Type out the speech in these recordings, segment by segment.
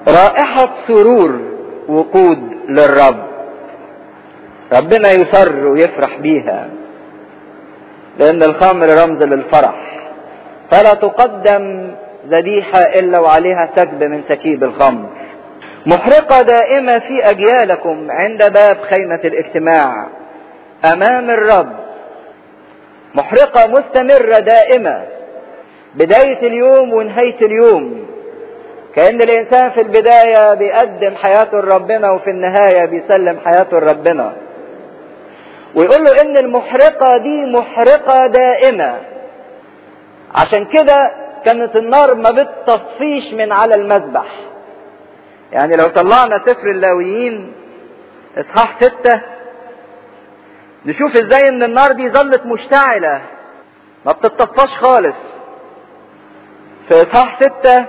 رائحة سرور وقود للرب ربنا يسر ويفرح بيها لأن الخمر رمز للفرح فلا تقدم ذبيحة إلا وعليها سكب من سكيب الخمر محرقة دائمة في أجيالكم عند باب خيمة الاجتماع أمام الرب محرقة مستمرة دائمة بداية اليوم ونهاية اليوم كأن الإنسان في البداية بيقدم حياته لربنا وفي النهاية بيسلم حياته لربنا ويقول له إن المحرقة دي محرقة دائمة عشان كده كانت النار ما بتطفيش من على المذبح يعني لو طلعنا سفر اللاويين اصحاح ستة نشوف ازاي ان النار دي ظلت مشتعلة ما بتطفاش خالص في اصحاح ستة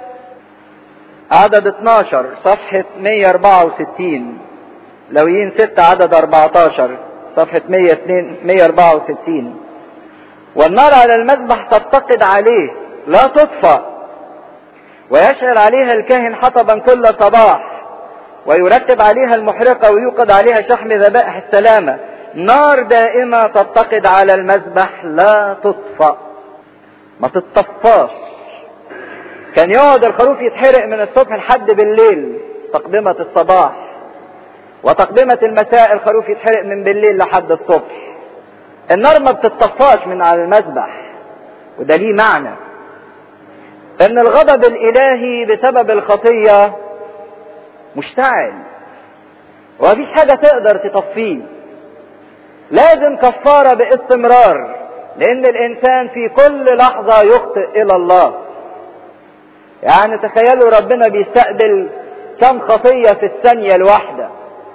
عدد 12 صفحة 164 لويين 6 عدد 14 صفحة 164 والنار على المذبح تتقد عليه لا تطفأ ويشعل عليها الكاهن حطبا كل صباح ويرتب عليها المحرقة ويوقد عليها شحم ذبائح السلامة نار دائمة تتقد على المذبح لا تطفأ ما تتطفاش كان يقعد الخروف يتحرق من الصبح لحد بالليل تقدمة الصباح وتقدمة المساء الخروف يتحرق من بالليل لحد الصبح النار ما بتتطفاش من على المذبح وده ليه معنى ان الغضب الالهي بسبب الخطية مشتعل ومفيش حاجة تقدر تطفيه لازم كفارة باستمرار لان الانسان في كل لحظة يخطئ الى الله يعني تخيلوا ربنا بيستقبل كم خطية في الثانية الواحدة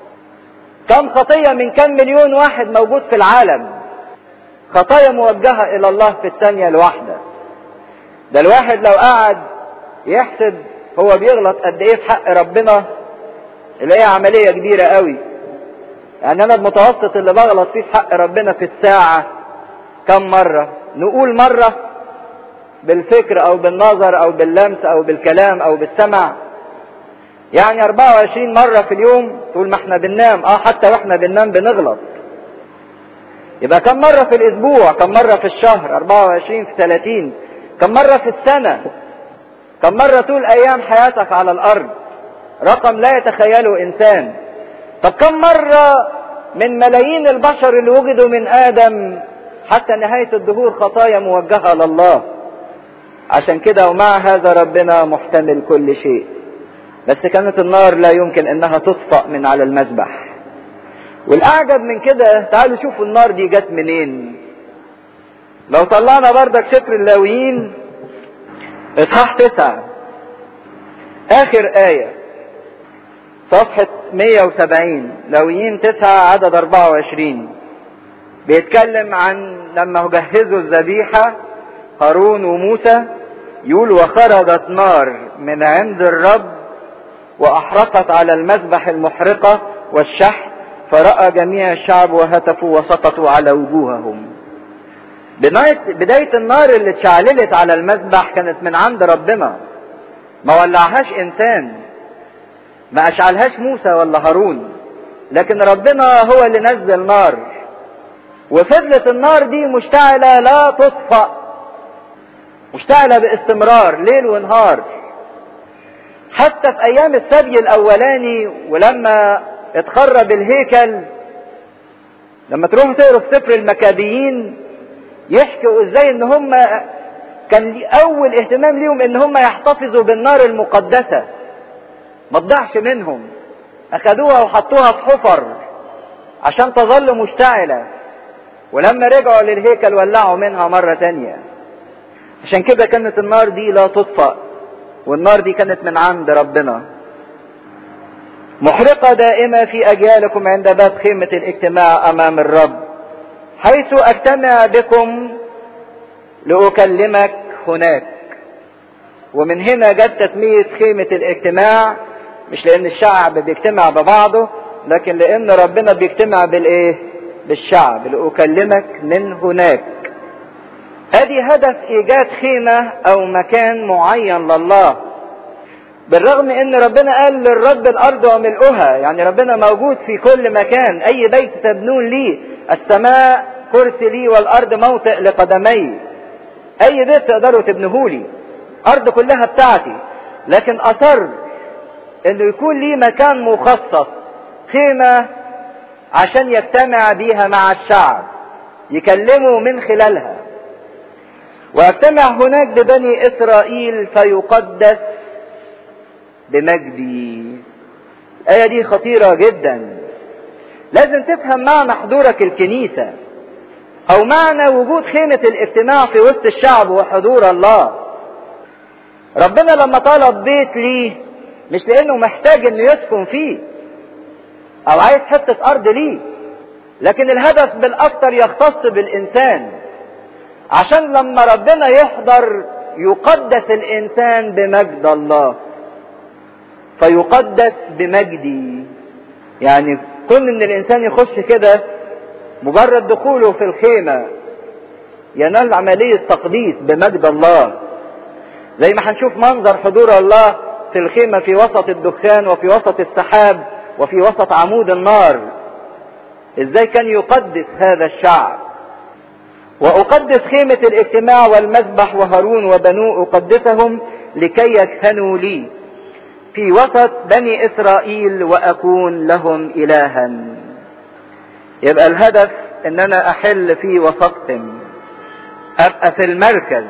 كم خطية من كم مليون واحد موجود في العالم خطايا موجهة الى الله في الثانية الواحدة ده الواحد لو قعد يحسب هو بيغلط قد ايه في حق ربنا اللي هي عملية كبيرة قوي يعني انا المتوسط اللي بغلط فيه في حق ربنا في الساعة كم مرة نقول مرة بالفكر او بالنظر او باللمس او بالكلام او بالسمع يعني 24 مرة في اليوم تقول ما احنا بننام اه حتى واحنا بننام بنغلط يبقى كم مرة في الاسبوع كم مرة في الشهر 24 في 30 كم مرة في السنة كم مرة طول ايام حياتك على الارض رقم لا يتخيله انسان طب كم مرة من ملايين البشر اللي وجدوا من ادم حتى نهاية الدهور خطايا موجهة لله عشان كده ومع هذا ربنا محتمل كل شيء بس كانت النار لا يمكن انها تطفأ من على المذبح والاعجب من كده تعالوا شوفوا النار دي جت منين لو طلعنا بردك سفر اللاويين اصحاح تسعة اخر آية صفحة 170 لاويين تسعة عدد 24 بيتكلم عن لما جهزوا الذبيحة هارون وموسى يقول وخرجت نار من عند الرب واحرقت على المذبح المحرقة والشحن فرأى جميع الشعب وهتفوا وسقطوا على وجوههم بداية النار اللي اتشعللت على المذبح كانت من عند ربنا ما ولعهاش انسان ما اشعلهاش موسى ولا هارون لكن ربنا هو اللي نزل نار وفضلت النار دي مشتعلة لا تطفأ مشتعلة باستمرار ليل ونهار حتى في ايام السبي الاولاني ولما اتخرب الهيكل لما تروحوا تقروا في سفر المكابيين يحكوا ازاي ان هم كان اول اهتمام ليهم ان هم يحتفظوا بالنار المقدسة ما تضيعش منهم اخدوها وحطوها في حفر عشان تظل مشتعلة ولما رجعوا للهيكل ولعوا منها مرة تانية عشان كده كانت النار دي لا تطفأ والنار دي كانت من عند ربنا محرقة دائمة في أجيالكم عند باب خيمة الاجتماع أمام الرب حيث أجتمع بكم لأكلمك هناك ومن هنا جت تسمية خيمة الاجتماع مش لأن الشعب بيجتمع ببعضه لكن لأن ربنا بيجتمع بالإيه؟ بالشعب لأكلمك من هناك ادي هدف ايجاد خيمة او مكان معين لله بالرغم ان ربنا قال للرب الارض وملؤها يعني ربنا موجود في كل مكان اي بيت تبنون لي السماء كرسي لي والارض موطئ لقدمي اي بيت تقدروا تبنوه لي ارض كلها بتاعتي لكن اصر انه يكون لي مكان مخصص خيمة عشان يجتمع بيها مع الشعب يكلموا من خلالها واجتمع هناك ببني اسرائيل فيقدس بمجدي الآية دي خطيرة جدا لازم تفهم معنى حضورك الكنيسة أو معنى وجود خيمة الاجتماع في وسط الشعب وحضور الله ربنا لما طلب بيت ليه مش لأنه محتاج إنه يسكن فيه أو عايز حتة أرض ليه لكن الهدف بالأكثر يختص بالإنسان عشان لما ربنا يحضر يقدس الإنسان بمجد الله فيقدس بمجدي يعني كون ان الانسان يخش كده مجرد دخوله في الخيمة ينال عملية تقديس بمجد الله زي ما هنشوف منظر حضور الله في الخيمة في وسط الدخان وفي وسط السحاب وفي وسط عمود النار ازاي كان يقدس هذا الشعب واقدس خيمة الاجتماع والمذبح وهارون وبنوه اقدسهم لكي يكهنوا لي في وسط بني اسرائيل واكون لهم الها يبقى الهدف ان انا احل في وسطهم ابقى في المركز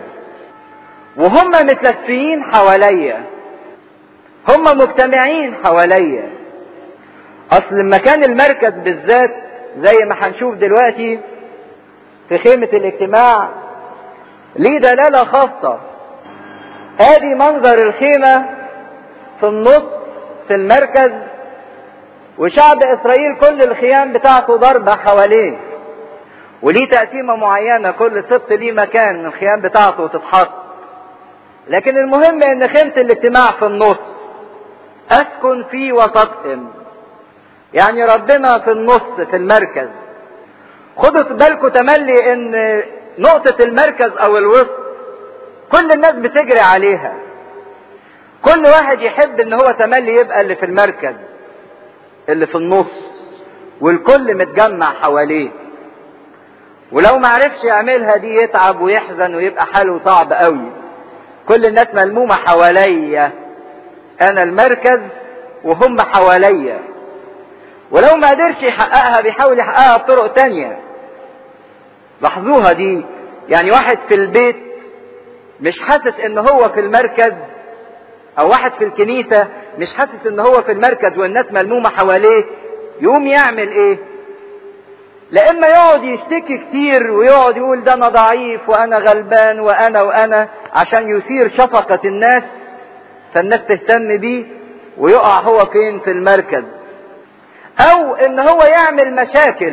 وهم متلفين حواليا هم مجتمعين حواليا اصل مكان المركز بالذات زي ما هنشوف دلوقتي في خيمة الاجتماع ليه دلالة خاصة ادي منظر الخيمة في النص في المركز وشعب اسرائيل كل الخيام بتاعته ضربة حواليه وليه تقسيمة معينة كل سبط ليه مكان الخيام بتاعته تتحط لكن المهم ان خيمة الاجتماع في النص اسكن في وسطهم يعني ربنا في النص في المركز خدوا بالكم تملي ان نقطة المركز او الوسط كل الناس بتجري عليها كل واحد يحب ان هو تملي يبقى اللي في المركز اللي في النص والكل متجمع حواليه ولو ما عرفش يعملها دي يتعب ويحزن ويبقى حاله صعب قوي كل الناس ملمومة حواليا انا المركز وهم حواليا ولو ما قدرش يحققها بيحاول يحققها بطرق تانية لاحظوها دي يعني واحد في البيت مش حاسس ان هو في المركز او واحد في الكنيسة مش حاسس ان هو في المركز والناس ملمومة حواليه يقوم يعمل ايه لا اما يقعد يشتكي كتير ويقعد يقول ده انا ضعيف وانا غلبان وانا وانا عشان يثير شفقة الناس فالناس تهتم بيه ويقع هو فين في المركز او ان هو يعمل مشاكل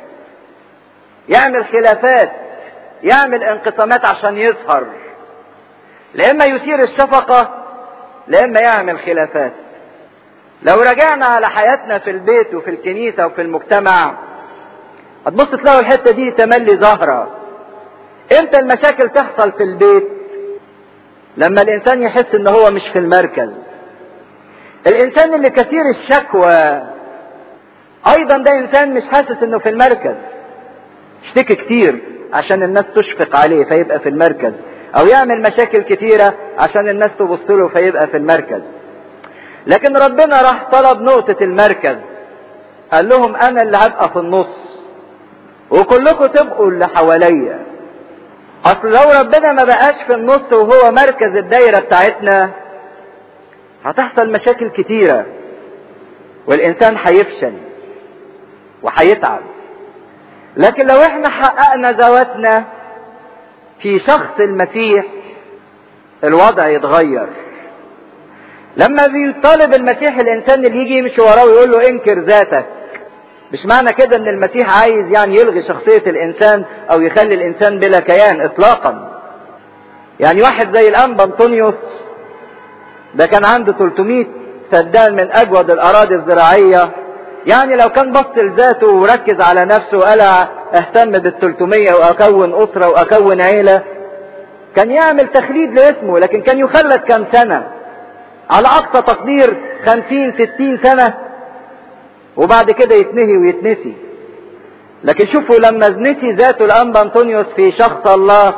يعمل خلافات يعمل انقسامات عشان يظهر لا اما يثير الشفقة لا اما يعمل خلافات لو رجعنا على حياتنا في البيت وفي الكنيسة وفي المجتمع هتبص تلاقوا الحتة دي تملي ظاهرة امتى المشاكل تحصل في البيت لما الانسان يحس ان هو مش في المركز الانسان اللي كثير الشكوى ايضا ده انسان مش حاسس انه في المركز يشتكي كتير عشان الناس تشفق عليه فيبقى في المركز او يعمل مشاكل كتيرة عشان الناس تبص له فيبقى في المركز لكن ربنا راح طلب نقطة المركز قال لهم انا اللي هبقى في النص وكلكم تبقوا اللي حواليا اصل لو ربنا ما بقاش في النص وهو مركز الدايرة بتاعتنا هتحصل مشاكل كتيرة والانسان هيفشل وهيتعب لكن لو احنا حققنا ذواتنا في شخص المسيح الوضع يتغير لما بيطالب المسيح الانسان اللي يجي يمشي وراه ويقول له انكر ذاتك مش معنى كده ان المسيح عايز يعني يلغي شخصية الانسان او يخلي الانسان بلا كيان اطلاقا يعني واحد زي الانبا انطونيوس ده كان عنده 300 فدان من اجود الاراضي الزراعية يعني لو كان بص لذاته وركز على نفسه وقال اهتم بال 300 واكون اسرة واكون عيلة كان يعمل تخليد لاسمه لكن كان يخلد كم سنة على اقصى تقدير خمسين ستين سنة وبعد كده يتنهي ويتنسي لكن شوفوا لما نسي ذاته الانبا انطونيوس في شخص الله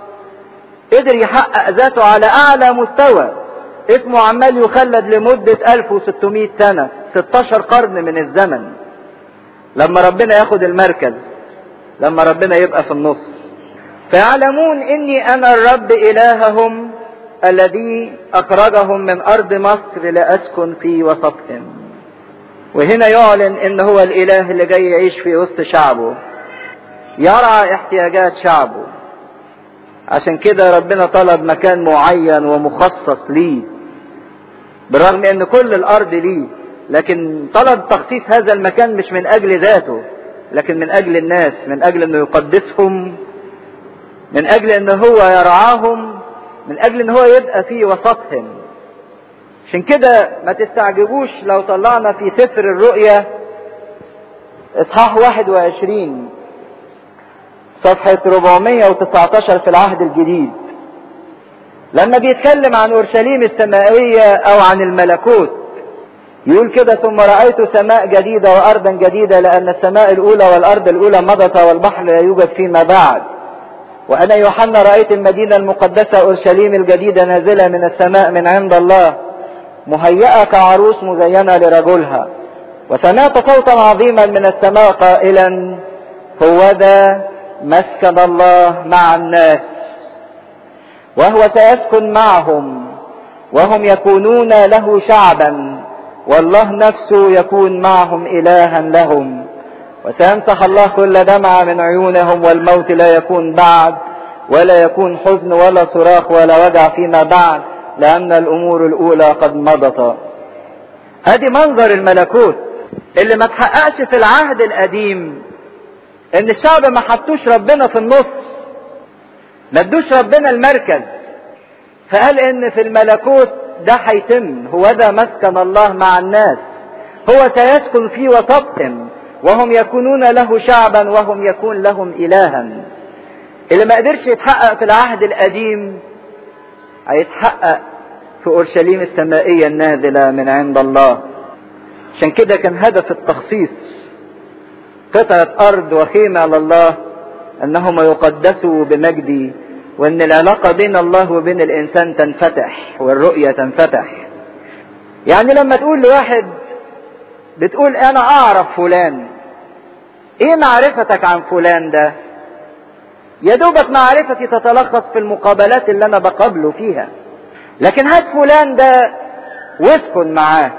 قدر يحقق ذاته على اعلى مستوى اسمه عمال يخلد لمدة 1600 سنة 16 قرن من الزمن لما ربنا ياخد المركز لما ربنا يبقى في النص فيعلمون اني انا الرب الههم الذي اخرجهم من ارض مصر لاسكن في وسطهم وهنا يعلن ان هو الاله اللي جاي يعيش في وسط شعبه يرعى احتياجات شعبه عشان كده ربنا طلب مكان معين ومخصص ليه بالرغم ان كل الارض ليه لكن طلب تخصيص هذا المكان مش من اجل ذاته لكن من اجل الناس من اجل انه يقدسهم من اجل ان هو يرعاهم من اجل ان هو يبقى في وسطهم عشان كده ما تستعجبوش لو طلعنا في سفر الرؤيا اصحاح 21 صفحة 419 في العهد الجديد لما بيتكلم عن اورشليم السمائية او عن الملكوت يقول كده ثم رأيت سماء جديدة وأرضا جديدة لأن السماء الأولى والأرض الأولى مضت والبحر لا يوجد فيما بعد وأنا يوحنا رأيت المدينة المقدسة أورشليم الجديدة نازلة من السماء من عند الله مهيئة كعروس مزينة لرجلها وسمعت صوتا عظيما من السماء قائلا هو ذا مسكن الله مع الناس وهو سيسكن معهم وهم يكونون له شعبا والله نفسه يكون معهم إلها لهم وسيمسح الله كل دمعة من عيونهم والموت لا يكون بعد ولا يكون حزن ولا صراخ ولا وجع فيما بعد لأن الأمور الأولى قد مضت ادي منظر الملكوت اللي ما تحققش في العهد القديم ان الشعب ما حطوش ربنا في النص ما ادوش ربنا المركز فقال ان في الملكوت ده هيتم هو ده مسكن الله مع الناس هو سيسكن في وسطهم وهم يكونون له شعبا وهم يكون لهم الها اللي ما قدرش يتحقق في العهد القديم هيتحقق في اورشليم السمائيه النازله من عند الله عشان كده كان هدف التخصيص قطعه ارض وخيمه لله انهم يقدسوا بمجدي وان العلاقه بين الله وبين الانسان تنفتح والرؤيه تنفتح يعني لما تقول لواحد بتقول انا اعرف فلان ايه معرفتك عن فلان ده يا دوبك معرفتي تتلخص في المقابلات اللي انا بقابله فيها لكن هات فلان ده واسكن معاه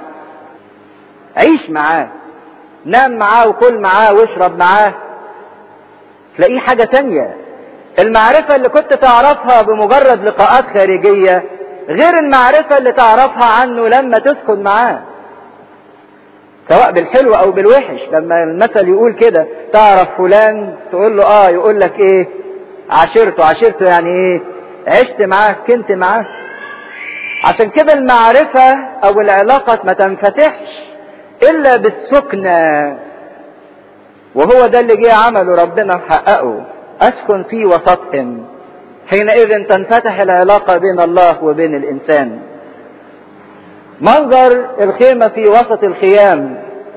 عيش معاه نام معاه وكل معاه واشرب معاه تلاقيه حاجة تانية المعرفة اللي كنت تعرفها بمجرد لقاءات خارجية غير المعرفة اللي تعرفها عنه لما تسكن معاه سواء بالحلو او بالوحش لما المثل يقول كده تعرف فلان تقول له اه يقول لك ايه عشرته عشرته يعني ايه عشت معاه كنت معاه عشان كده المعرفة او العلاقة ما تنفتحش الا بالسكنة وهو ده اللي جه عمله ربنا وحققه اسكن في وسطهم حينئذ تنفتح العلاقة بين الله وبين الانسان منظر الخيمة في وسط الخيام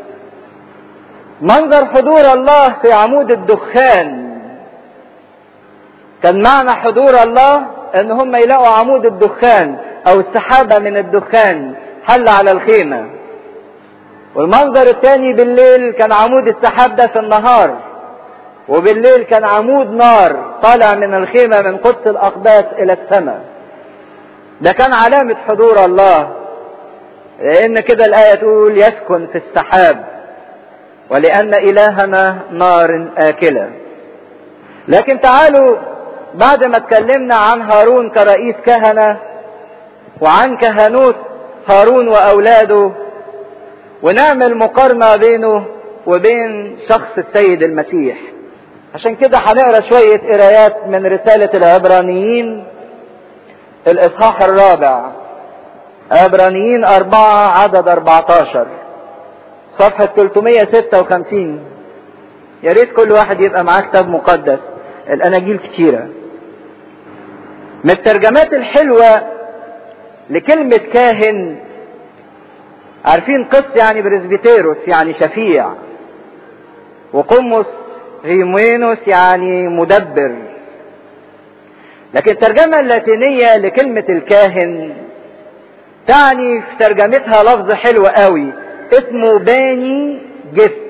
منظر حضور الله في عمود الدخان كان معنى حضور الله ان هم يلاقوا عمود الدخان او السحابة من الدخان حل على الخيمة والمنظر الثاني بالليل كان عمود السحاب ده في النهار وبالليل كان عمود نار طالع من الخيمة من قدس الأقداس إلى السماء ده كان علامة حضور الله لأن كده الآية تقول يسكن في السحاب ولأن إلهنا نار آكلة لكن تعالوا بعد ما اتكلمنا عن هارون كرئيس كهنة وعن كهنوت هارون وأولاده ونعمل مقارنة بينه وبين شخص السيد المسيح عشان كده هنقرا شوية قرايات من رسالة العبرانيين الإصحاح الرابع عبرانيين أربعة عدد 14 صفحة 356 يا ريت كل واحد يبقى معاه كتاب مقدس الأناجيل كتيرة من الترجمات الحلوة لكلمة كاهن عارفين قس يعني برزبيتيروس يعني شفيع وقمص هيموينوس يعني مدبر لكن الترجمة اللاتينية لكلمة الكاهن تعني في ترجمتها لفظ حلو قوي اسمه باني جسر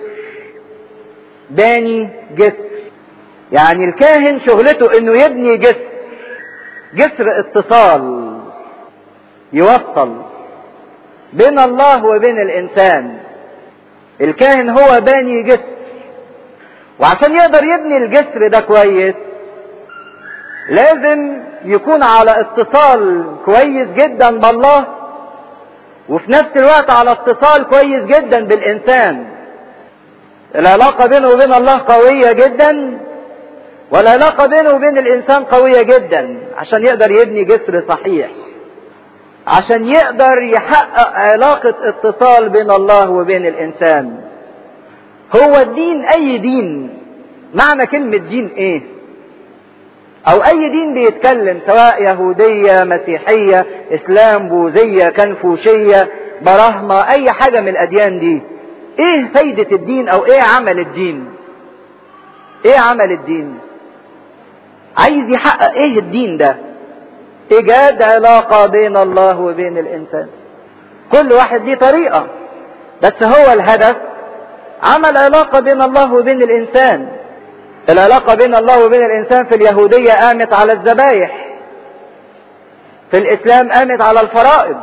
باني جسر يعني الكاهن شغلته انه يبني جسر جسر اتصال يوصل بين الله وبين الانسان الكاهن هو باني جسر وعشان يقدر يبني الجسر ده كويس لازم يكون على اتصال كويس جدا بالله وفي نفس الوقت على اتصال كويس جدا بالانسان العلاقة بينه وبين الله قوية جدا والعلاقة بينه وبين الانسان قوية جدا عشان يقدر يبني جسر صحيح عشان يقدر يحقق علاقة اتصال بين الله وبين الانسان هو الدين اي دين معنى كلمة دين ايه او اي دين بيتكلم سواء يهودية مسيحية اسلام بوذية كنفوشية براهمة اي حاجة من الاديان دي ايه فايدة الدين او ايه عمل الدين ايه عمل الدين عايز يحقق ايه الدين ده ايجاد علاقة بين الله وبين الانسان كل واحد ليه طريقة بس هو الهدف عمل علاقة بين الله وبين الانسان العلاقة بين الله وبين الإنسان في اليهودية قامت على الذبايح في الإسلام قامت على الفرائض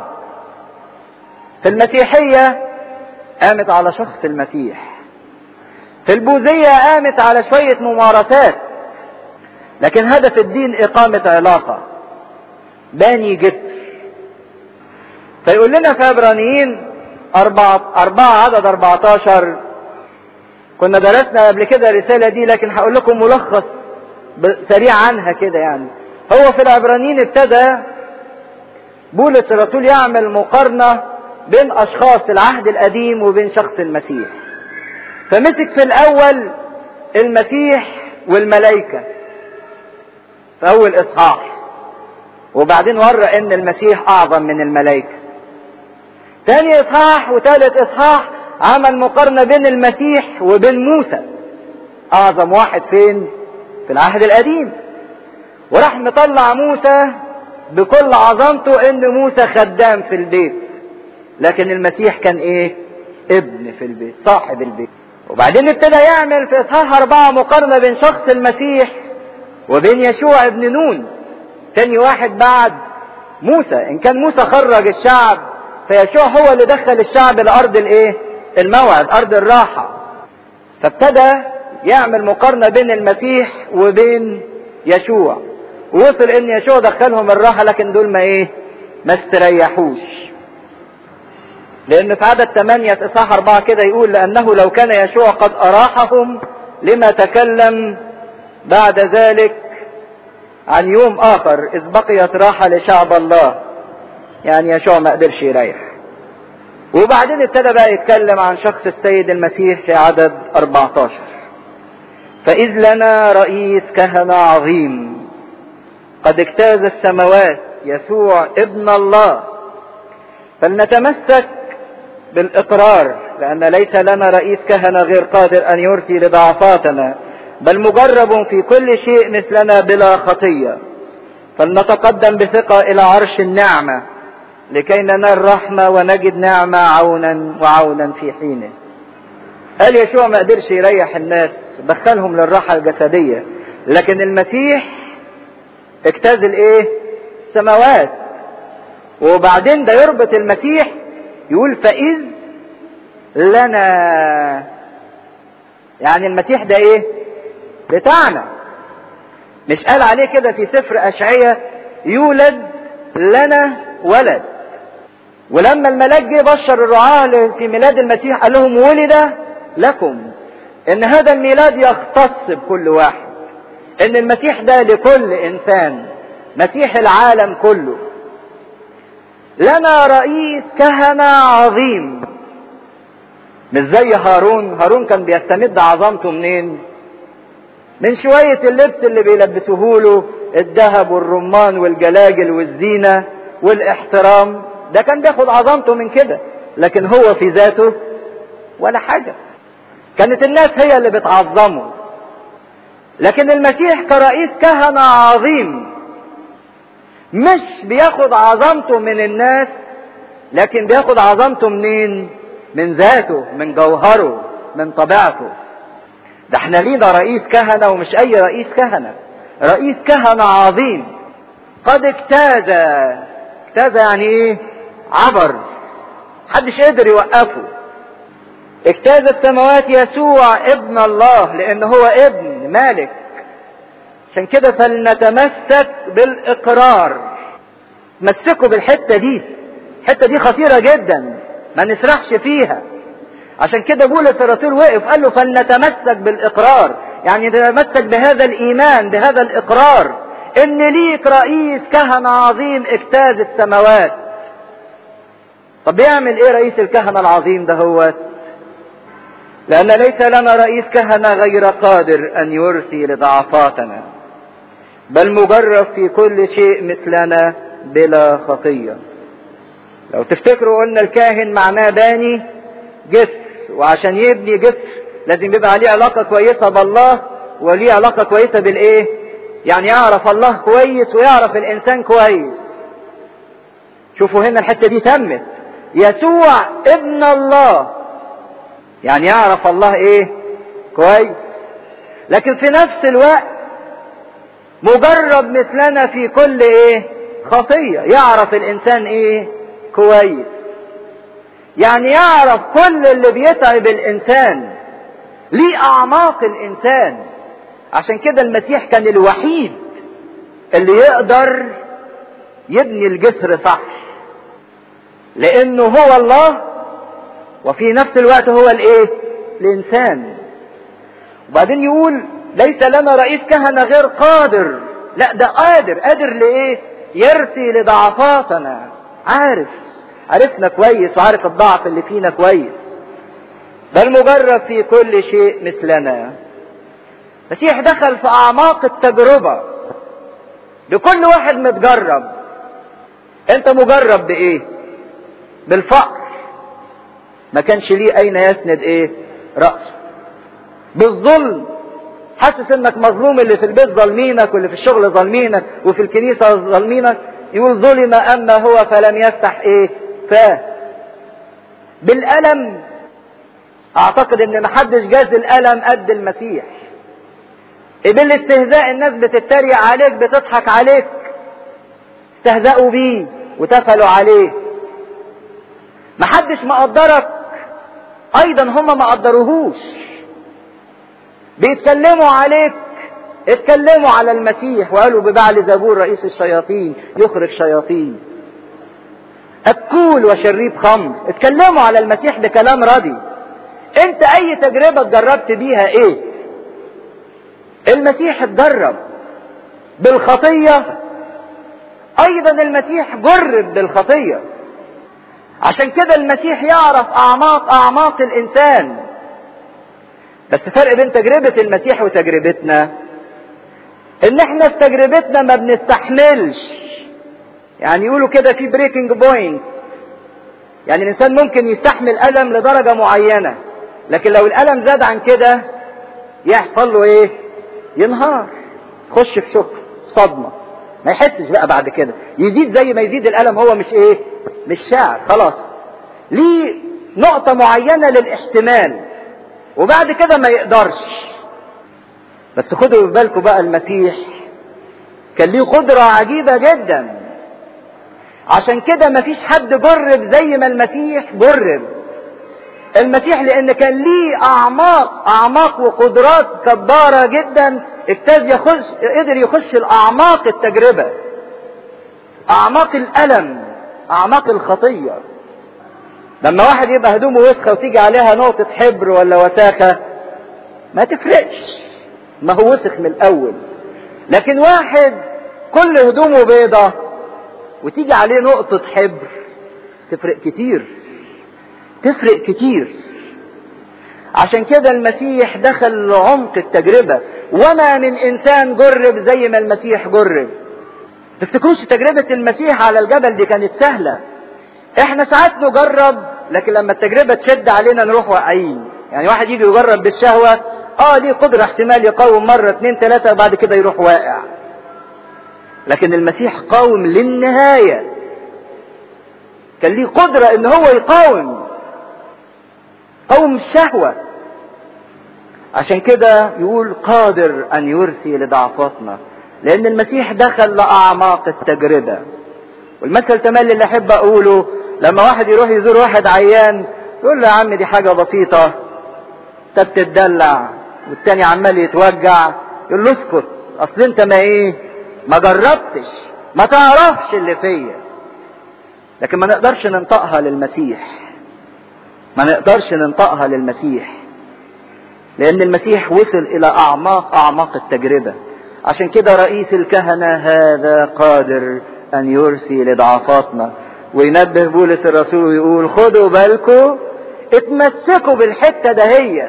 في المسيحية قامت على شخص المسيح في البوذية قامت على شوية ممارسات لكن هدف الدين إقامة علاقة باني جسر فيقول لنا في عبرانيين أربعة, أربعة عدد 14 كنا درسنا قبل كده الرسالة دي لكن هقول لكم ملخص سريع عنها كده يعني هو في العبرانيين ابتدى بولس الرسول يعمل مقارنة بين أشخاص العهد القديم وبين شخص المسيح فمسك في الأول المسيح والملائكة في أول إصحاح وبعدين ورى إن المسيح أعظم من الملائكة تاني إصحاح وتالت إصحاح عمل مقارنة بين المسيح وبين موسى أعظم واحد فين في العهد القديم وراح مطلع موسى بكل عظمته ان موسى خدام في البيت لكن المسيح كان ايه ابن في البيت صاحب البيت وبعدين ابتدى يعمل في اصحاح اربعة مقارنة بين شخص المسيح وبين يشوع ابن نون تاني واحد بعد موسى ان كان موسى خرج الشعب فيشوع هو اللي دخل الشعب لارض الايه الموعد ارض الراحة فابتدى يعمل مقارنة بين المسيح وبين يشوع ووصل ان يشوع دخلهم الراحة لكن دول ما ايه ما استريحوش لان في عدد 8 في اصحاح 4 كده يقول لانه لو كان يشوع قد اراحهم لما تكلم بعد ذلك عن يوم اخر اذ بقيت راحة لشعب الله يعني يشوع ما قدرش يريح وبعدين ابتدى بقى يتكلم عن شخص السيد المسيح في عدد 14 فإذ لنا رئيس كهنة عظيم قد اجتاز السماوات يسوع ابن الله فلنتمسك بالإقرار لأن ليس لنا رئيس كهنة غير قادر أن يرثي لضعفاتنا بل مجرب في كل شيء مثلنا بلا خطية فلنتقدم بثقة إلى عرش النعمة لكي ننال رحمة ونجد نعمة عونا وعونا في حينه قال يشوع ما قدرش يريح الناس دخلهم للراحة الجسدية لكن المسيح اجتاز الايه السماوات وبعدين ده يربط المسيح يقول فإذ لنا يعني المسيح ده ايه بتاعنا مش قال عليه كده في سفر أشعية يولد لنا ولد ولما الملاك جه بشر الرعاة في ميلاد المسيح قال لهم ولد لكم ان هذا الميلاد يختص بكل واحد ان المسيح ده لكل انسان مسيح العالم كله لنا رئيس كهنة عظيم مش زي هارون هارون كان بيستمد عظمته منين من شوية اللبس اللي بيلبسوه له الذهب والرمان والجلاجل والزينة والاحترام ده كان بياخد عظمته من كده لكن هو في ذاته ولا حاجة كانت الناس هي اللي بتعظمه لكن المسيح كرئيس كهنة عظيم مش بياخد عظمته من الناس لكن بياخد عظمته منين من ذاته من جوهره من طبيعته ده احنا لينا رئيس كهنة ومش اي رئيس كهنة رئيس كهنة عظيم قد اجتاز اجتاز يعني ايه عبر محدش قدر يوقفه اجتاز السماوات يسوع ابن الله لان هو ابن مالك عشان كده فلنتمسك بالاقرار مسكوا بالحته دي الحته دي خطيره جدا ما نسرحش فيها عشان كده بولس الرسول وقف قال له فلنتمسك بالاقرار يعني نتمسك بهذا الايمان بهذا الاقرار ان ليك رئيس كهنه عظيم اجتاز السماوات طب بيعمل ايه رئيس الكهنه العظيم ده هو لان ليس لنا رئيس كهنه غير قادر ان يرثي لضعفاتنا بل مجرب في كل شيء مثلنا بلا خطيه لو تفتكروا قلنا الكاهن معناه باني جسر وعشان يبني جسر لازم يبقى عليه علاقة كويسة بالله وليه علاقة كويسة بالايه يعني يعرف الله كويس ويعرف الانسان كويس شوفوا هنا الحتة دي تمت يسوع ابن الله يعني يعرف الله ايه كويس لكن في نفس الوقت مجرب مثلنا في كل ايه خطية يعرف الانسان ايه كويس يعني يعرف كل اللي بيتعب الانسان ليه اعماق الانسان عشان كده المسيح كان الوحيد اللي يقدر يبني الجسر صح لانه هو الله وفي نفس الوقت هو الايه الانسان وبعدين يقول ليس لنا رئيس كهنة غير قادر لا ده قادر قادر لايه يرثي لضعفاتنا عارف عرفنا كويس وعارف الضعف اللي فينا كويس بل مجرب في كل شيء مثلنا المسيح دخل في اعماق التجربة لكل واحد متجرب انت مجرب بايه بالفقر ما كانش ليه اين يسند ايه رأسه بالظلم حاسس انك مظلوم اللي في البيت ظالمينك واللي في الشغل ظالمينك وفي الكنيسة ظالمينك يقول ظلم اما هو فلم يفتح ايه فاه بالألم اعتقد ان محدش جاز الألم قد المسيح بالاستهزاء الناس بتتريق عليك بتضحك عليك استهزأوا بيه وتفلوا عليه محدش مقدرك ايضا هم ما قدروهوش بيتكلموا عليك اتكلموا على المسيح وقالوا ببعل زبور رئيس الشياطين يخرج شياطين اكول وشريب خمر اتكلموا على المسيح بكلام راضي انت اي تجربة اتجربت بيها ايه المسيح اتجرب بالخطية ايضا المسيح جرب بالخطية عشان كده المسيح يعرف اعماق اعماق الانسان بس فرق بين تجربة المسيح وتجربتنا ان احنا في تجربتنا ما بنستحملش يعني يقولوا كده في بريكنج بوينت يعني الانسان ممكن يستحمل الم لدرجة معينة لكن لو الالم زاد عن كده يحصل له ايه ينهار يخش في شك صدمة ما يحسش بقى بعد كده يزيد زي ما يزيد الالم هو مش ايه مش شاعر خلاص ليه نقطة معينة للاحتمال وبعد كده ما يقدرش بس خدوا بالكم بقى المسيح كان ليه قدرة عجيبة جدا عشان كده مفيش حد جرب زي ما المسيح جرب المسيح لان كان ليه اعماق اعماق وقدرات كبارة جدا اجتاز يخش قدر يخش الاعماق التجربة اعماق الالم اعماق الخطية لما واحد يبقى هدومه وسخة وتيجي عليها نقطة حبر ولا وساخة ما تفرقش ما هو وسخ من الاول لكن واحد كل هدومه بيضة وتيجي عليه نقطة حبر تفرق كتير تفرق كتير عشان كده المسيح دخل لعمق التجربة وما من انسان جرب زي ما المسيح جرب تفتكروش تجربة المسيح على الجبل دي كانت سهلة احنا ساعات نجرب لكن لما التجربة تشد علينا نروح واقعين يعني واحد يجي يجرب بالشهوة اه ليه قدرة احتمال يقاوم مرة اتنين تلاتة وبعد كده يروح واقع لكن المسيح قاوم للنهاية كان ليه قدرة ان هو يقاوم قوم الشهوة عشان كده يقول قادر ان يرسي لضعفاتنا لان المسيح دخل لاعماق التجربة والمثل تملي اللي احب اقوله لما واحد يروح يزور واحد عيان يقول له يا عم دي حاجة بسيطة انت بتتدلع والتاني عمال يتوجع يقول له اسكت اصل انت ما ايه ما جربتش ما تعرفش اللي فيا لكن ما نقدرش ننطقها للمسيح ما نقدرش ننطقها للمسيح لان المسيح وصل الى اعماق اعماق التجربة عشان كده رئيس الكهنة هذا قادر ان يرسي لضعفاتنا وينبه بولس الرسول ويقول خدوا بالكم اتمسكوا بالحتة دهيت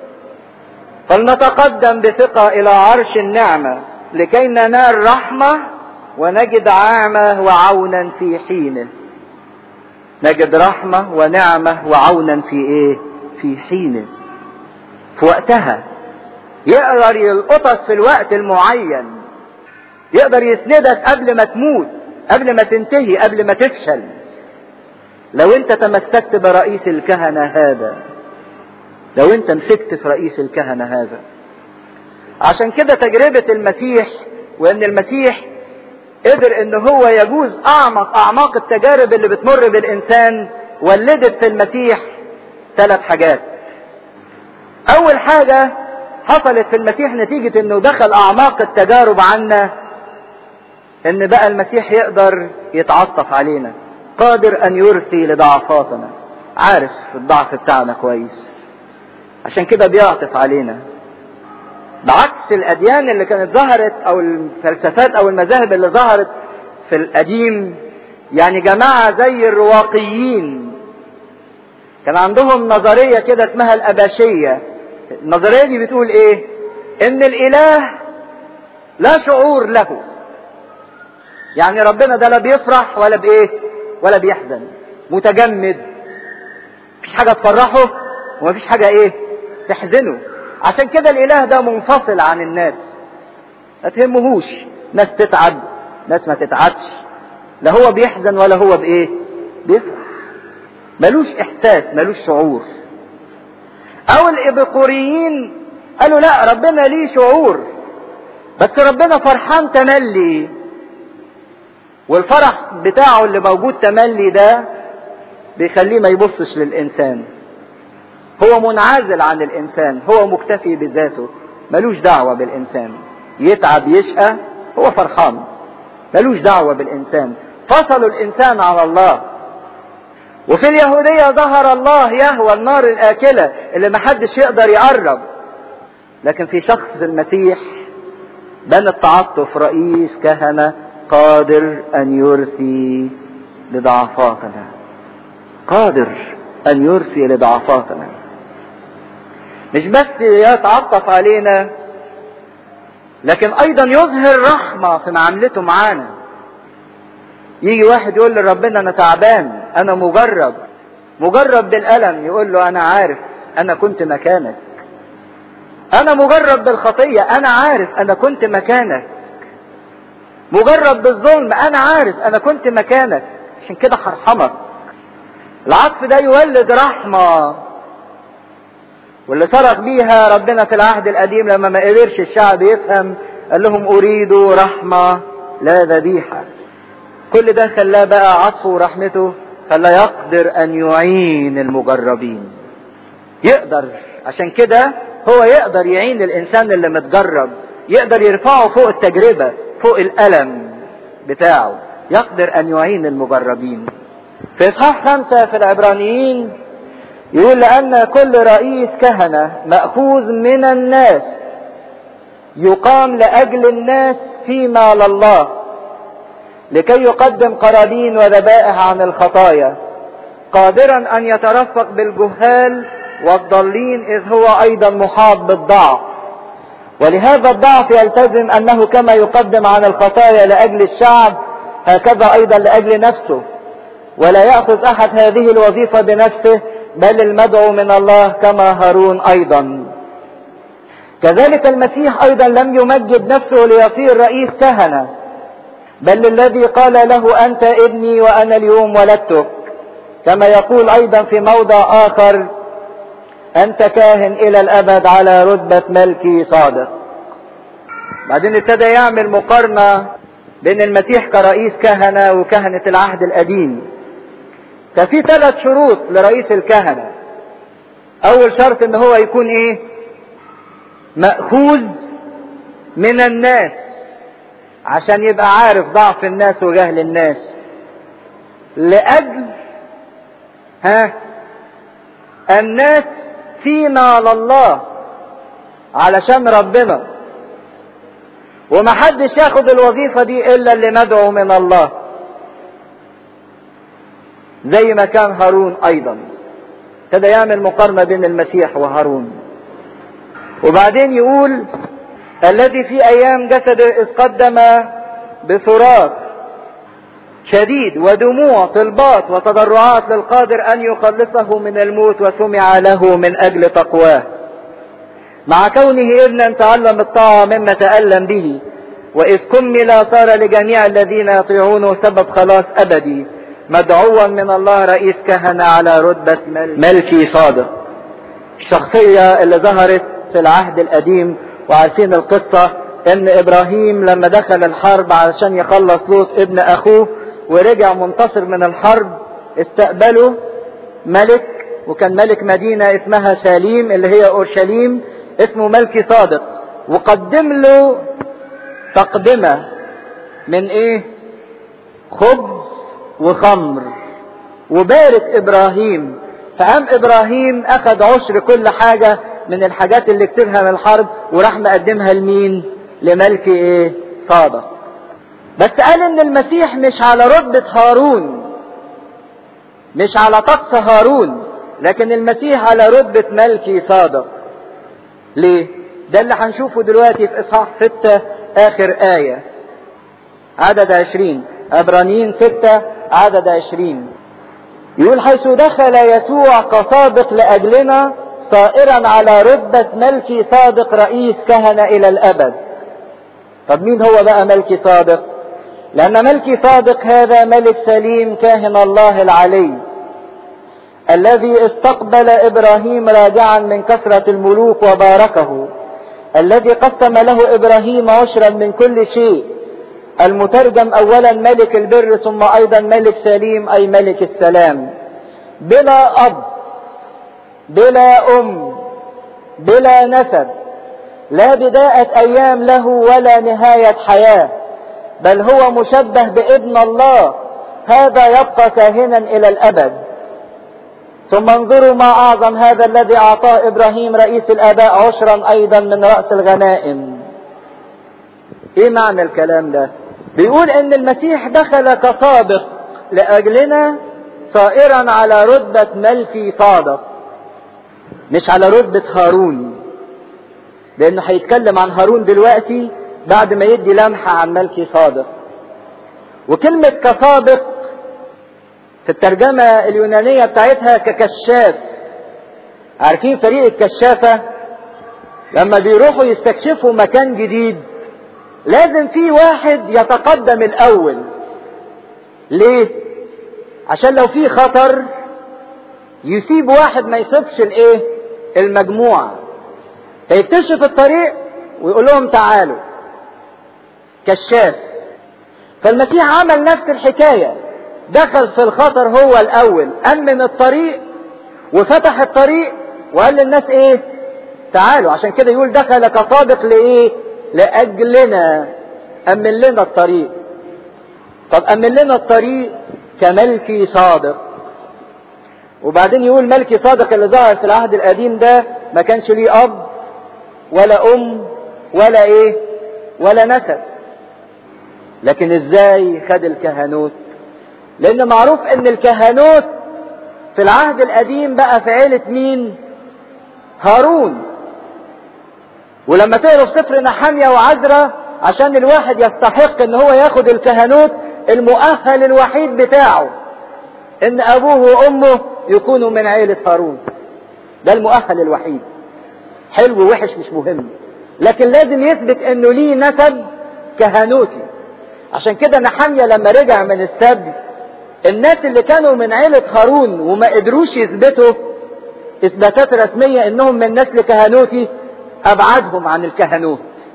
فلنتقدم بثقة إلى عرش النعمة لكي ننال رحمة ونجد عامة وعونا في حينه نجد رحمة ونعمة وعونا في ايه في حينه في وقتها يقدر يلقطك في الوقت المعين يقدر يسندك قبل ما تموت قبل ما تنتهي قبل ما تفشل لو انت تمسكت برئيس الكهنة هذا لو انت مسكت في رئيس الكهنة هذا عشان كده تجربة المسيح وان المسيح قدر ان هو يجوز اعمق اعماق التجارب اللي بتمر بالانسان ولدت في المسيح ثلاث حاجات اول حاجة حصلت في المسيح نتيجة انه دخل اعماق التجارب عنا ان بقى المسيح يقدر يتعطف علينا قادر ان يرسي لضعفاتنا عارف الضعف بتاعنا كويس عشان كده بيعطف علينا بعكس الاديان اللي كانت ظهرت او الفلسفات او المذاهب اللي ظهرت في القديم يعني جماعة زي الرواقيين كان عندهم نظرية كده اسمها الأباشية النظرية دي بتقول ايه ان الاله لا شعور له يعني ربنا ده لا بيفرح ولا بايه ولا بيحزن متجمد مفيش حاجة تفرحه ومفيش حاجة ايه تحزنه عشان كده الاله ده منفصل عن الناس ما تهمهوش ناس تتعب ناس ما تتعبش لا هو بيحزن ولا هو بايه بيفرح ملوش احساس ملوش شعور او الابيقوريين قالوا لا ربنا ليه شعور بس ربنا فرحان تملي والفرح بتاعه اللي موجود تملي ده بيخليه ما يبصش للانسان هو منعزل عن الانسان هو مكتفي بذاته ملوش دعوة بالانسان يتعب يشقى هو فرحان ملوش دعوة بالانسان فصلوا الانسان على الله وفي اليهودية ظهر الله يهوى النار الآكلة اللي محدش يقدر يقرب لكن في شخص المسيح بان التعاطف رئيس كهنة قادر أن يرثي لضعفاتنا قادر أن يرثي لضعفاتنا مش بس يتعطف علينا لكن أيضا يظهر رحمة في معاملته معانا يجي واحد يقول لربنا انا تعبان انا مجرب مجرب بالالم يقول له انا عارف انا كنت مكانك انا مجرب بالخطية انا عارف انا كنت مكانك مجرب بالظلم انا عارف انا كنت مكانك عشان كده هرحمك العطف ده يولد رحمة واللي صرخ بيها ربنا في العهد القديم لما ما قدرش الشعب يفهم قال لهم اريد رحمة لا ذبيحه كل ده خلاه بقى عطفه ورحمته خلاه يقدر ان يعين المجربين يقدر عشان كده هو يقدر يعين الانسان اللي متجرب يقدر يرفعه فوق التجربة فوق الالم بتاعه يقدر ان يعين المجربين في اصحاح خمسة في العبرانيين يقول لان كل رئيس كهنة مأخوذ من الناس يقام لاجل الناس فيما لله لكي يقدم قرابين وذبائح عن الخطايا قادرا ان يترفق بالجهال والضالين اذ هو ايضا محاط بالضعف ولهذا الضعف يلتزم انه كما يقدم عن الخطايا لاجل الشعب هكذا ايضا لاجل نفسه ولا ياخذ احد هذه الوظيفه بنفسه بل المدعو من الله كما هارون ايضا كذلك المسيح ايضا لم يمجد نفسه ليصير رئيس كهنه بل الذي قال له انت ابني وانا اليوم ولدتك كما يقول ايضا في موضع اخر انت كاهن الى الابد على رتبة ملكي صادق بعدين ابتدى يعمل مقارنة بين المسيح كرئيس كهنة وكهنة العهد القديم ففي ثلاث شروط لرئيس الكهنة اول شرط ان هو يكون ايه مأخوذ من الناس عشان يبقى عارف ضعف الناس وجهل الناس لأجل ها الناس فينا على الله علشان ربنا ومحدش ياخد الوظيفة دي إلا اللي مدعو من الله زي ما كان هارون أيضا ابتدى يعمل مقارنة بين المسيح وهارون وبعدين يقول الذي في ايام جسده اذ قدم بصراخ شديد ودموع طلبات وتضرعات للقادر ان يخلصه من الموت وسمع له من اجل تقواه مع كونه ابنا تعلم الطاعة مما تألم به وإذ كمل صار لجميع الذين يطيعونه سبب خلاص أبدي مدعوا من الله رئيس كهنة على رتبة ملكي صادق الشخصية اللي ظهرت في العهد القديم وعارفين القصة ان ابراهيم لما دخل الحرب علشان يخلص لوط ابن اخوه ورجع منتصر من الحرب استقبله ملك وكان ملك مدينة اسمها سليم اللي هي اورشليم اسمه ملكي صادق وقدم له تقدمة من ايه خبز وخمر وبارك ابراهيم فقام ابراهيم اخذ عشر كل حاجة من الحاجات اللي كسبها من الحرب وراح مقدمها لمين لملك ايه صادق بس قال ان المسيح مش على رتبة هارون مش على طقس هارون لكن المسيح على رتبة ملكي صادق ليه ده اللي هنشوفه دلوقتي في اصحاح ستة اخر آية عدد عشرين عبرانيين ستة عدد عشرين يقول حيث دخل يسوع كسابق لأجلنا صائرا على رتبة ملكي صادق رئيس كهنة إلى الأبد طب مين هو بقى ملكي صادق لأن ملكي صادق هذا ملك سليم كاهن الله العلي الذي استقبل إبراهيم راجعا من كثرة الملوك وباركه الذي قسم له إبراهيم عشرا من كل شيء المترجم أولا ملك البر ثم أيضا ملك سليم أي ملك السلام بلا أب بلا أم بلا نسب لا بداية أيام له ولا نهاية حياة بل هو مشبه بابن الله هذا يبقى كاهنا إلى الأبد ثم انظروا ما أعظم هذا الذي أعطاه إبراهيم رئيس الآباء عشرا أيضا من رأس الغنائم إيه معنى الكلام ده بيقول إن المسيح دخل كصادق لأجلنا صائرا على رتبة ملكي صادق مش على رتبة هارون لأنه هيتكلم عن هارون دلوقتي بعد ما يدي لمحة عن ملكي صادق وكلمة كصادق في الترجمة اليونانية بتاعتها ككشاف عارفين فريق الكشافة لما بيروحوا يستكشفوا مكان جديد لازم في واحد يتقدم الأول ليه؟ عشان لو في خطر يسيب واحد ما يسيبش الايه؟ المجموعة فيكتشف الطريق ويقول لهم تعالوا كشاف فالمسيح عمل نفس الحكايه دخل في الخطر هو الاول امن الطريق وفتح الطريق وقال للناس ايه تعالوا عشان كده يقول دخل كصادق لايه لاجلنا امن لنا الطريق طب امن لنا الطريق كملكي صادق وبعدين يقول ملكي صادق اللي ظهر في العهد القديم ده ما كانش ليه اب ولا ام ولا ايه ولا نسب لكن ازاي خد الكهنوت لان معروف ان الكهنوت في العهد القديم بقى في عيلة مين هارون ولما تقروا في سفر نحامية وعزرة عشان الواحد يستحق ان هو ياخد الكهنوت المؤهل الوحيد بتاعه ان ابوه وامه يكونوا من عيلة هارون ده المؤهل الوحيد حلو ووحش مش مهم لكن لازم يثبت انه ليه نسب كهنوتي عشان كده نحمية لما رجع من السبي الناس اللي كانوا من عيلة هارون وما قدروش يثبتوا اثباتات رسمية انهم من نسل كهنوتي ابعدهم عن الكهنوت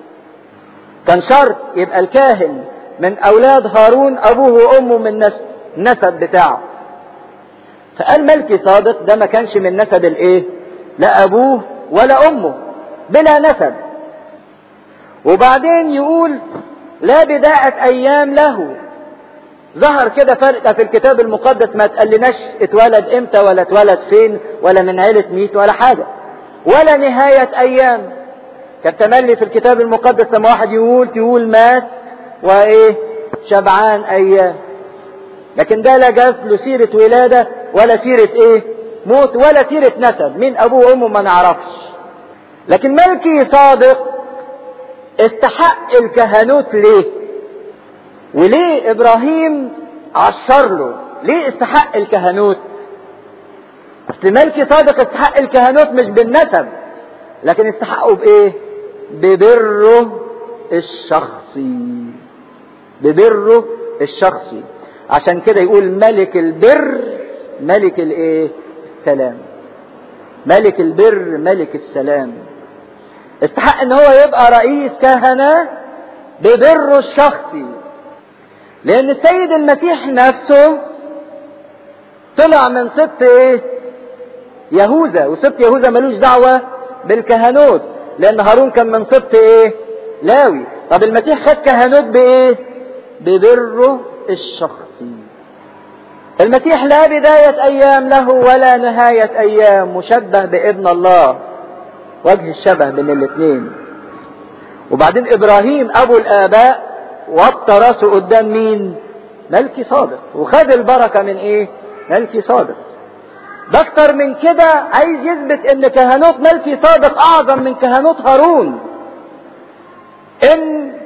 كان شرط يبقى الكاهن من اولاد هارون ابوه وامه من نسب النسب بتاعه فقال ملكي صادق ده ما كانش من نسب الايه لا ابوه ولا امه بلا نسب وبعدين يقول لا بداءة ايام له ظهر كده فرق في الكتاب المقدس ما تقلناش اتولد امتى ولا اتولد فين ولا من عيلة ميت ولا حاجة ولا نهاية ايام كان تملي في الكتاب المقدس لما واحد يقول تقول مات وايه شبعان ايام لكن ده لا جاب له سيرة ولادة ولا سيرة ايه موت ولا سيرة نسب مين ابوه وامه ما نعرفش لكن ملكي صادق استحق الكهنوت ليه وليه ابراهيم عشر له ليه استحق الكهنوت اصل ملكي صادق استحق الكهنوت مش بالنسب لكن استحقه بايه ببره الشخصي ببره الشخصي عشان كده يقول ملك البر ملك الايه السلام ملك البر ملك السلام استحق ان هو يبقى رئيس كهنة ببره الشخصي لان السيد المسيح نفسه طلع من سبط ايه يهوذا وسبط يهوذا ملوش دعوة بالكهنوت لان هارون كان من سبط ايه لاوي طب المسيح خد كهنوت بايه ببره الشخصي المسيح لا بداية ايام له ولا نهاية ايام مشبه بابن الله وجه الشبه بين الاثنين وبعدين ابراهيم ابو الاباء وطى راسه قدام مين ملكي صادق وخد البركة من ايه ملكي صادق ده اكتر من كده عايز يثبت ان كهنوت ملكي صادق اعظم من كهنوت هارون ان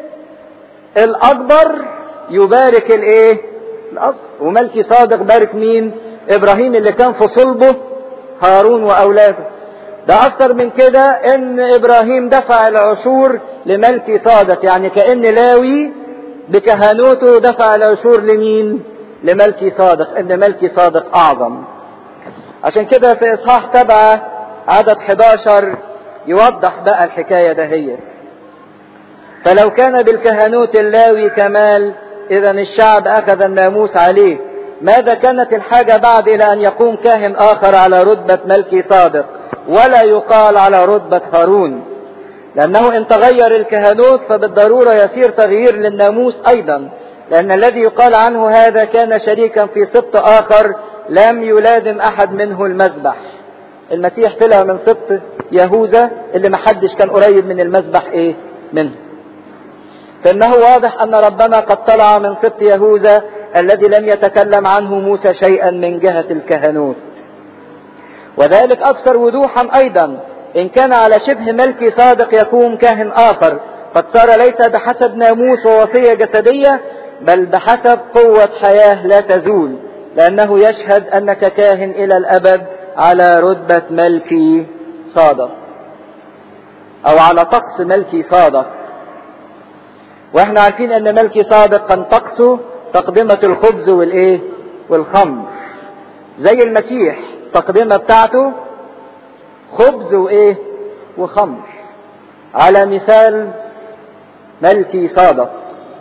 الاكبر يبارك الايه الاصل وملكي صادق بارك مين ابراهيم اللي كان في صلبه هارون واولاده ده اكتر من كده ان ابراهيم دفع العشور لملكي صادق يعني كان لاوي بكهنوته دفع العشور لمين لملكي صادق ان ملكي صادق اعظم عشان كده في اصحاح سبعة عدد 11 يوضح بقى الحكاية دهيت فلو كان بالكهنوت اللاوي كمال اذا الشعب اخذ الناموس عليه ماذا كانت الحاجة بعد الى ان يقوم كاهن اخر على رتبة ملكي صادق ولا يقال على رتبة هارون لانه ان تغير الكهنوت فبالضرورة يصير تغيير للناموس ايضا لان الذي يقال عنه هذا كان شريكا في سبط اخر لم يلازم احد منه المذبح المسيح طلع من سبط يهوذا اللي محدش كان قريب من المذبح ايه منه فانه واضح ان ربنا قد طلع من سبط يهوذا الذي لم يتكلم عنه موسى شيئا من جهة الكهنوت وذلك اكثر وضوحا ايضا ان كان على شبه ملكي صادق يكون كاهن اخر قد صار ليس بحسب ناموس ووصية جسدية بل بحسب قوة حياة لا تزول لأنه يشهد أنك كاهن إلى الأبد على رتبة ملكي صادق أو على طقس ملكي صادق واحنا عارفين ان ملكي صادق كان طقسه تقدمة الخبز والايه والخمر زي المسيح التقدمة بتاعته خبز وايه وخمر على مثال ملكي صادق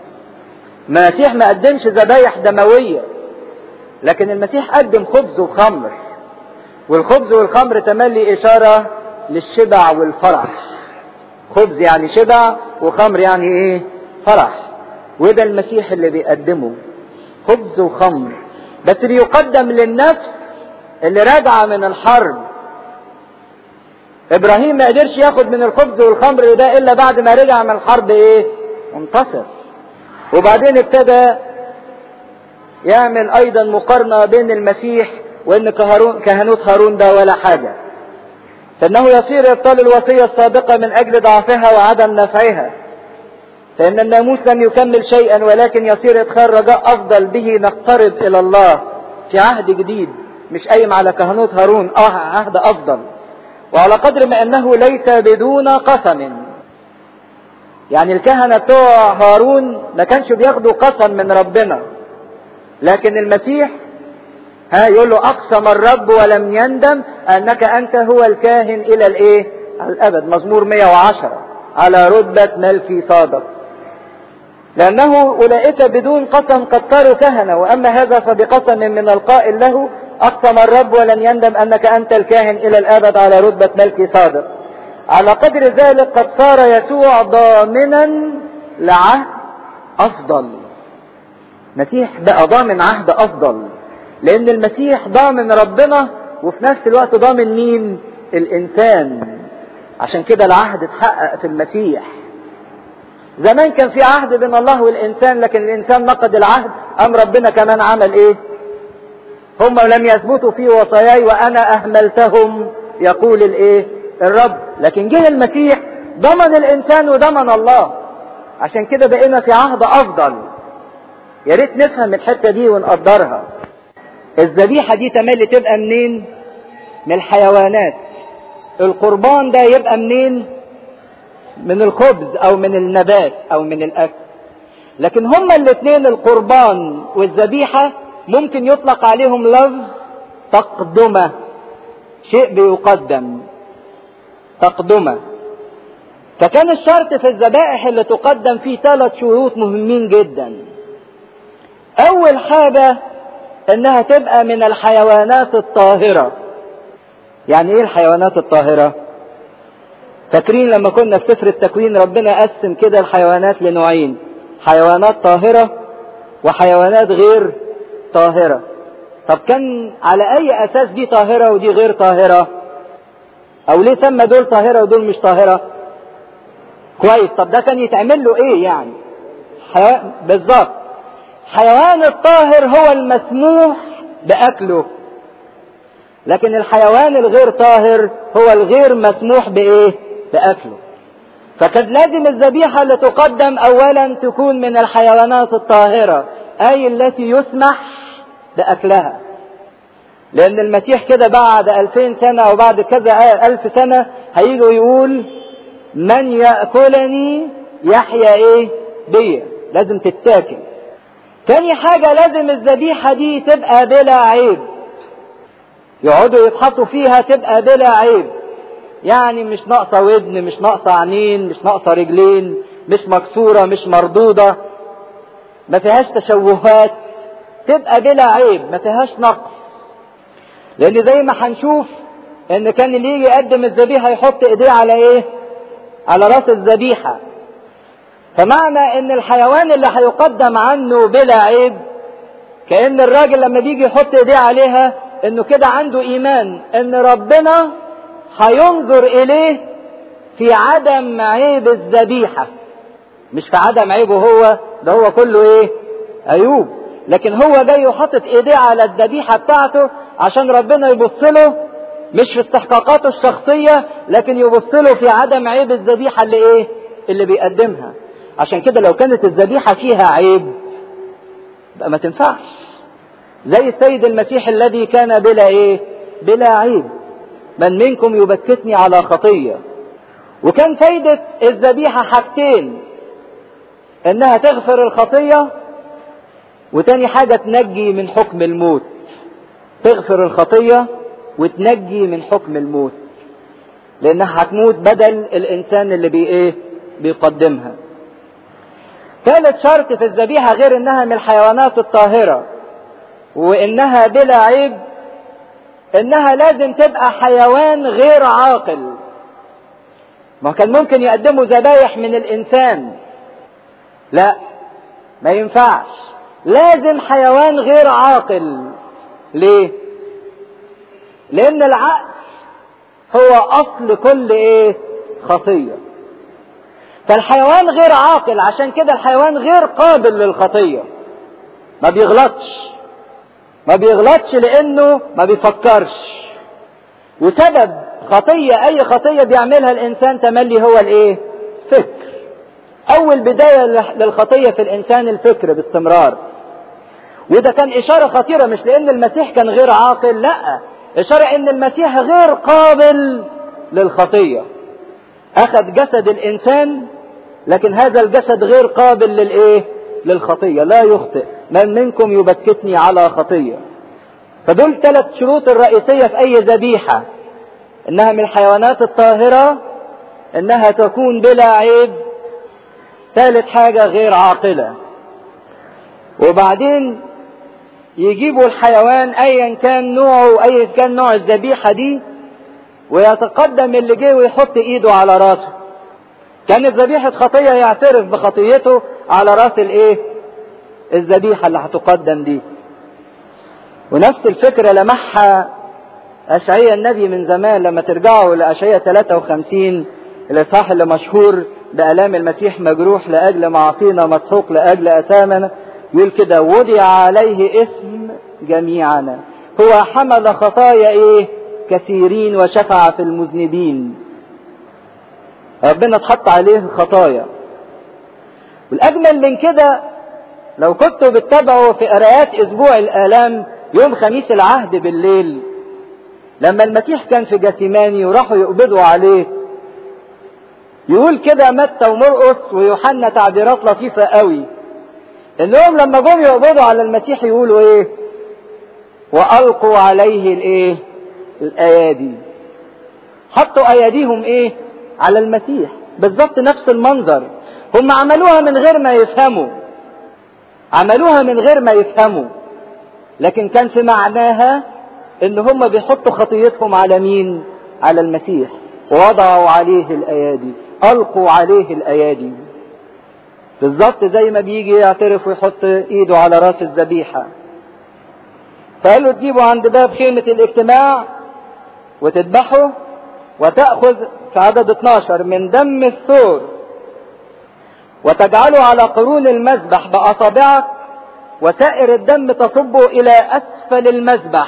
المسيح ما قدمش ذبايح دموية لكن المسيح قدم خبز وخمر والخبز والخمر تملي إشارة للشبع والفرح خبز يعني شبع وخمر يعني ايه فرح وده المسيح اللي بيقدمه خبز وخمر بس بيقدم للنفس اللي راجعة من الحرب ابراهيم ما قدرش ياخد من الخبز والخمر ده الا بعد ما رجع من الحرب ايه منتصر وبعدين ابتدى يعمل ايضا مقارنة بين المسيح وان كهنوت هارون ده ولا حاجة فإنه يصير إبطال الوصية السابقة من أجل ضعفها وعدم نفعها فإن الناموس لم يكمل شيئا ولكن يصير إدخال رجاء أفضل به نقترب إلى الله في عهد جديد مش قايم على كهنوت هارون اه عهد أفضل وعلى قدر ما أنه ليس بدون قسم يعني الكهنة بتوع هارون ما كانش بياخدوا قسم من ربنا لكن المسيح ها يقول له اقسم الرب ولم يندم انك انت هو الكاهن الى الايه الابد مزمور 110 على رتبة ملكي صادق لانه اولئك بدون قسم قد صاروا كهنة واما هذا فبقسم من القائل له اقسم الرب ولن يندم انك انت الكاهن الى الابد على رتبة ملكي صادق على قدر ذلك قد صار يسوع ضامنا لعهد افضل مسيح بقى ضامن عهد افضل لان المسيح ضامن ربنا وفي نفس الوقت ضامن مين الانسان عشان كده العهد اتحقق في المسيح زمان كان في عهد بين الله والانسان لكن الانسان نقض العهد ام ربنا كمان عمل ايه هم لم يثبتوا في وصاياي وانا اهملتهم يقول الايه الرب لكن جه المسيح ضمن الانسان وضمن الله عشان كده بقينا في عهد افضل يا ريت نفهم الحته دي ونقدرها الذبيحه دي تملي تبقى منين من الحيوانات القربان ده يبقى منين من الخبز او من النبات او من الاكل لكن هما الاثنين القربان والذبيحه ممكن يطلق عليهم لفظ تقدمه شيء بيقدم تقدمه فكان الشرط في الذبائح اللي تقدم فيه ثلاث شروط مهمين جدا اول حاجه انها تبقى من الحيوانات الطاهره يعني ايه الحيوانات الطاهره فاكرين لما كنا في سفر التكوين ربنا قسم كده الحيوانات لنوعين حيوانات طاهره وحيوانات غير طاهره طب كان على اي اساس دي طاهره ودي غير طاهره او ليه سمى دول طاهره ودول مش طاهره كويس طب ده كان يتعمل له ايه يعني حيو... بالظبط حيوان الطاهر هو المسموح باكله لكن الحيوان الغير طاهر هو الغير مسموح بايه باكله فكان لازم الذبيحة اللي تقدم اولا تكون من الحيوانات الطاهرة اي التي يسمح باكلها لان المسيح كده بعد الفين سنة او بعد كذا الف سنة هيجي يقول من يأكلني يحيا ايه بيا لازم تتاكل تاني حاجة لازم الذبيحة دي تبقى بلا عيب يقعدوا يبحثوا فيها تبقى بلا عيب يعني مش ناقصة ودن مش ناقصة عينين مش ناقصة رجلين مش مكسورة مش مردودة ما فيهاش تشوهات تبقى بلا عيب ما فيهاش نقص لان زي ما هنشوف ان كان اللي يجي يقدم الذبيحة يحط ايديه على ايه على راس الذبيحة فمعنى ان الحيوان اللي هيقدم عنه بلا عيب كأن الراجل لما بيجي يحط ايديه عليها انه كده عنده ايمان ان ربنا هينظر اليه في عدم عيب الذبيحة مش في عدم عيبه هو ده هو كله ايه عيوب لكن هو جاي وحاطط ايديه على الذبيحة بتاعته عشان ربنا يبص له مش في استحقاقاته الشخصية لكن يبص له في عدم عيب الذبيحة اللي ايه اللي بيقدمها عشان كده لو كانت الذبيحة فيها عيب بقى ما تنفعش زي السيد المسيح الذي كان بلا ايه بلا عيب من منكم يبكتني على خطية وكان فايدة الذبيحة حاجتين انها تغفر الخطية وتاني حاجة تنجي من حكم الموت تغفر الخطية وتنجي من حكم الموت لانها هتموت بدل الانسان اللي بي ايه بيقدمها ثالث شرط في الذبيحة غير انها من الحيوانات الطاهرة وانها بلا عيب انها لازم تبقى حيوان غير عاقل ما كان ممكن يقدموا ذبايح من الانسان لا ما ينفعش لازم حيوان غير عاقل ليه لان العقل هو اصل كل ايه خطيه فالحيوان غير عاقل عشان كده الحيوان غير قابل للخطيه ما بيغلطش ما بيغلطش لانه ما بيفكرش وسبب خطية اي خطية بيعملها الانسان تملي هو الايه فكر اول بداية للخطية في الانسان الفكر باستمرار وده كان اشارة خطيرة مش لان المسيح كان غير عاقل لا اشارة ان المسيح غير قابل للخطية اخذ جسد الانسان لكن هذا الجسد غير قابل للايه للخطية لا يخطئ من منكم يبكتني على خطية فدول ثلاث شروط الرئيسية في اي ذبيحة انها من الحيوانات الطاهرة انها تكون بلا عيب ثالث حاجة غير عاقلة وبعدين يجيبوا الحيوان ايا كان نوعه وايا كان نوع الذبيحة دي ويتقدم اللي جه ويحط ايده على راسه كانت ذبيحة خطية يعترف بخطيته على راس الايه الذبيحة اللي هتقدم دي ونفس الفكرة لمحها أشعية النبي من زمان لما ترجعوا لأشعية 53 الإصحاح اللي مشهور بآلام المسيح مجروح لأجل معاصينا مسحوق لأجل أثامنا يقول كده وضع عليه اسم جميعنا هو حمل خطايا ايه كثيرين وشفع في المذنبين ربنا اتحط عليه الخطايا والاجمل من كده لو كنتوا بتتابعوا في قراءات اسبوع الالام يوم خميس العهد بالليل لما المسيح كان في جثيماني وراحوا يقبضوا عليه يقول كده متى ومرقس ويوحنا تعبيرات لطيفة قوي انهم لما جم يقبضوا على المسيح يقولوا ايه والقوا عليه الايه الايادي حطوا اياديهم ايه على المسيح بالظبط نفس المنظر هم عملوها من غير ما يفهموا عملوها من غير ما يفهموا لكن كان في معناها ان هم بيحطوا خطيتهم على مين على المسيح ووضعوا عليه الايادي القوا عليه الايادي بالظبط زي ما بيجي يعترف ويحط ايده على راس الذبيحة فقال له تجيبه عند باب خيمة الاجتماع وتذبحه وتأخذ في عدد 12 من دم الثور وتجعله على قرون المذبح بأصابعك وسائر الدم تصبه إلى أسفل المذبح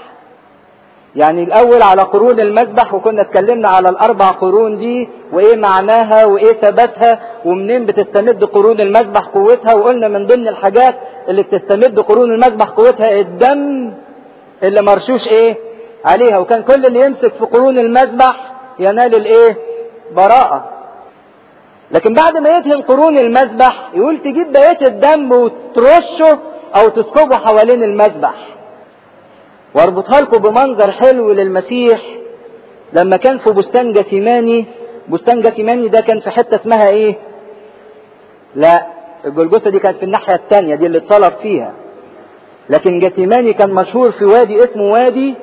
يعني الأول على قرون المذبح وكنا اتكلمنا على الأربع قرون دي وإيه معناها وإيه ثباتها ومنين بتستمد قرون المذبح قوتها وقلنا من ضمن الحاجات اللي بتستمد قرون المذبح قوتها الدم اللي مرشوش إيه عليها وكان كل اللي يمسك في قرون المذبح ينال الإيه براءة لكن بعد ما يدهن قرون المذبح يقول تجيب بقية الدم وترشه أو تسكبه حوالين المذبح واربطها لكم بمنظر حلو للمسيح لما كان في بستان جثيماني بستان جثيماني ده كان في حته اسمها ايه لا الجلجثه دي كانت في الناحيه الثانيه دي اللي اتصلب فيها لكن جثيماني كان مشهور في وادي اسمه وادي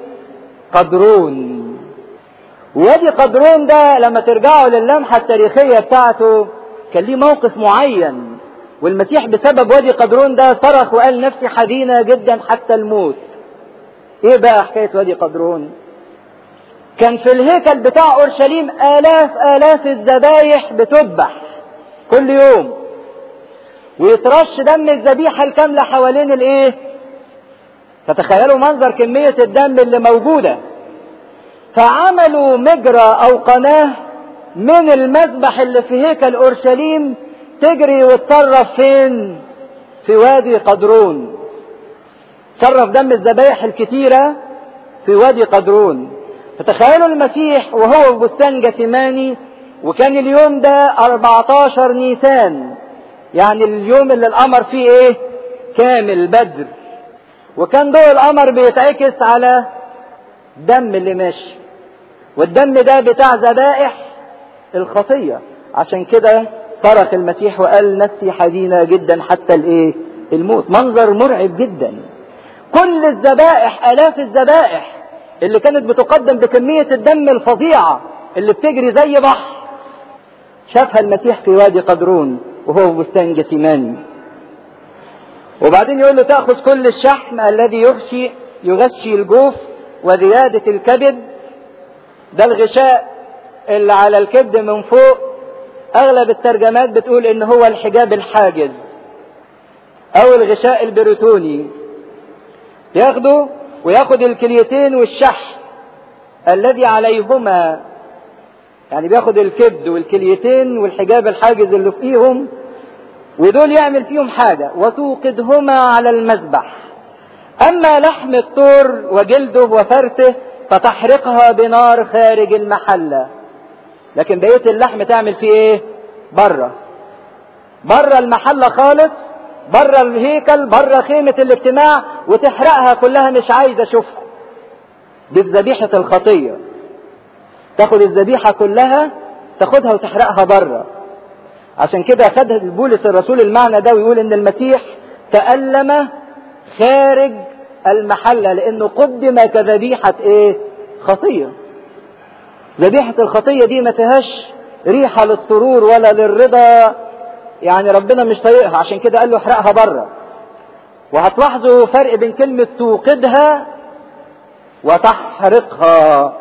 قدرون وادي قدرون ده لما ترجعوا للمحه التاريخيه بتاعته كان ليه موقف معين والمسيح بسبب وادي قدرون ده صرخ وقال نفسي حزينه جدا حتى الموت ايه بقى حكاية وادي قدرون كان في الهيكل بتاع اورشليم الاف الاف الذبايح بتذبح كل يوم ويترش دم الذبيحة الكاملة حوالين الايه فتخيلوا منظر كمية الدم اللي موجودة فعملوا مجرى او قناة من المذبح اللي في هيكل اورشليم تجري وتصرف فين في وادي قدرون صرف دم الذبائح الكتيرة في وادي قدرون فتخيلوا المسيح وهو في بستان جثيماني وكان اليوم ده 14 نيسان يعني اليوم اللي القمر فيه ايه كامل بدر وكان ضوء القمر بيتعكس على دم اللي ماشي والدم ده بتاع ذبائح الخطية عشان كده صرخ المسيح وقال نفسي حزينة جدا حتى الايه الموت منظر مرعب جدا كل الذبائح الاف الذبائح اللي كانت بتقدم بكمية الدم الفظيعة اللي بتجري زي بحر شافها المسيح في وادي قدرون وهو في بستان جثيماني وبعدين يقول له تأخذ كل الشحم الذي يغشي يغشي الجوف وزيادة الكبد ده الغشاء اللي على الكبد من فوق اغلب الترجمات بتقول ان هو الحجاب الحاجز او الغشاء البريتوني ياخده وياخد الكليتين والشح الذي عليهما يعني بياخد الكبد والكليتين والحجاب الحاجز اللي فيهم ودول يعمل فيهم حاجة وتوقدهما على المذبح أما لحم الطور وجلده وفرسه فتحرقها بنار خارج المحلة لكن بقية اللحم تعمل فيه ايه بره بره المحلة خالص بره الهيكل بره خيمة الاجتماع وتحرقها كلها مش عايز اشوفها دي في ذبيحة الخطية تاخد الذبيحة كلها تاخدها وتحرقها بره عشان كده خد بولس الرسول المعنى ده ويقول ان المسيح تألم خارج المحلة لانه قدم كذبيحة ايه خطية ذبيحة الخطية دي ما فيهاش ريحة للسرور ولا للرضا يعني ربنا مش طايقها عشان كده قال له احرقها بره وهتلاحظوا فرق بين كلمة توقدها وتحرقها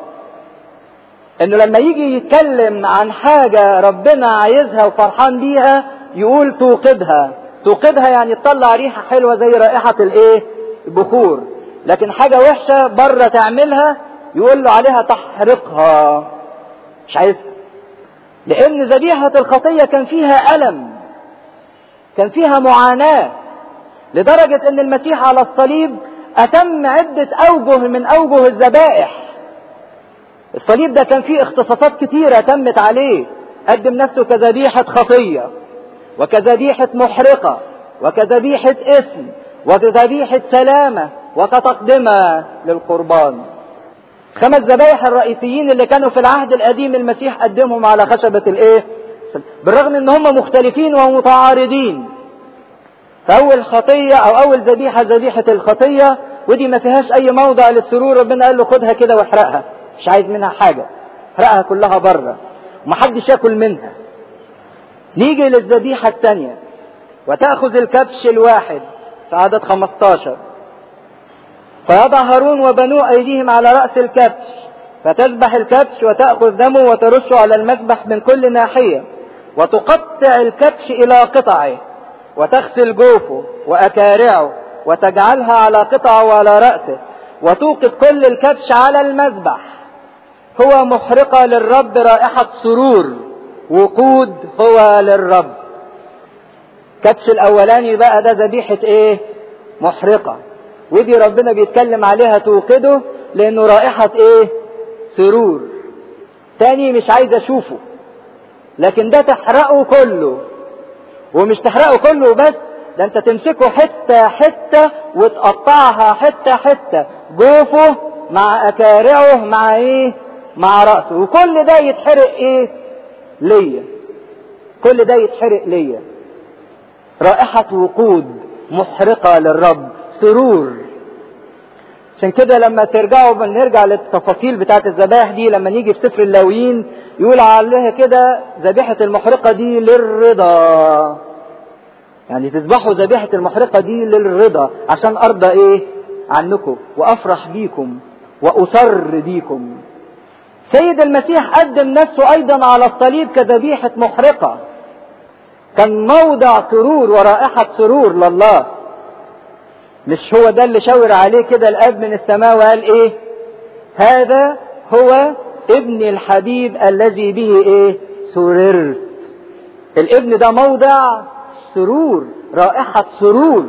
انه لما يجي يتكلم عن حاجة ربنا عايزها وفرحان بيها يقول توقدها توقدها يعني تطلع ريحة حلوة زي رائحة الايه البخور لكن حاجة وحشة بره تعملها يقول له عليها تحرقها مش عايزها لان ذبيحة الخطية كان فيها ألم كان فيها معاناة لدرجة ان المسيح على الصليب اتم عدة اوجه من اوجه الذبائح الصليب ده كان فيه اختصاصات كتيرة تمت عليه قدم نفسه كذبيحة خطية وكذبيحة محرقة وكذبيحة اسم وكذبيحة سلامة وكتقدمة للقربان خمس ذبائح الرئيسيين اللي كانوا في العهد القديم المسيح قدمهم على خشبة الايه بالرغم ان هم مختلفين ومتعارضين فاول خطية او اول ذبيحة ذبيحة الخطية ودي ما فيهاش اي موضع للسرور ربنا قال له خدها كده واحرقها مش عايز منها حاجة احرقها كلها بره ومحدش ياكل منها نيجي للذبيحة الثانية وتأخذ الكبش الواحد في عدد 15 فيضع هارون وبنوه أيديهم على رأس الكبش فتذبح الكبش وتأخذ دمه وترشه على المذبح من كل ناحية وتقطع الكبش إلى قطعه وتغسل جوفه وأكارعه وتجعلها على قطعه وعلى رأسه وتوقد كل الكبش على المذبح هو محرقة للرب رائحة سرور وقود هو للرب كبش الأولاني بقى ده ذبيحة إيه؟ محرقة ودي ربنا بيتكلم عليها توقده لأنه رائحة إيه؟ سرور تاني مش عايز أشوفه لكن ده تحرقه كله ومش تحرقه كله بس ده انت تمسكه حتة حتة وتقطعها حتة حتة جوفه مع اكارعه مع ايه مع رأسه وكل ده يتحرق ايه ليا كل ده يتحرق ليا رائحة وقود محرقة للرب سرور عشان كده لما ترجعوا بنرجع للتفاصيل بتاعت الذبائح دي لما نيجي في سفر اللاويين يقول عليها كده ذبيحة المحرقة دي للرضا يعني تذبحوا ذبيحة المحرقة دي للرضا عشان أرضى إيه عنكم وأفرح بيكم وأسر بيكم سيد المسيح قدم نفسه أيضا على الصليب كذبيحة محرقة كان موضع سرور ورائحة سرور لله مش هو ده اللي شاور عليه كده الاب من السماء وقال ايه هذا هو ابن الحبيب الذي به ايه سررت الابن ده موضع سرور رائحة سرور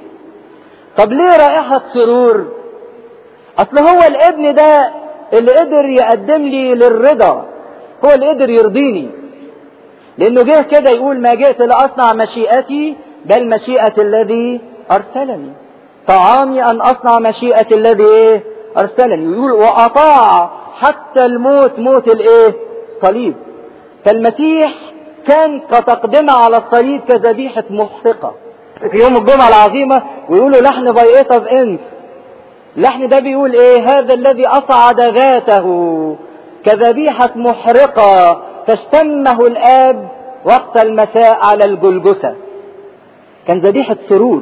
طب ليه رائحة سرور اصل هو الابن ده اللي قدر يقدم لي للرضا هو اللي قدر يرضيني لانه جه كده يقول ما جئت لاصنع مشيئتي بل مشيئة الذي ارسلني طعامي ان اصنع مشيئة الذي ايه ارسلني ويقول واطاع حتى الموت موت الايه الصليب فالمسيح كان كتقدمة على الصليب كذبيحة محرقة في يوم الجمعة العظيمة ويقولوا لحن بايئة اوف انف اللحن ده بيقول ايه هذا الذي اصعد ذاته كذبيحة محرقة فاشتمه الاب وقت المساء على الجلجثة كان ذبيحة سرور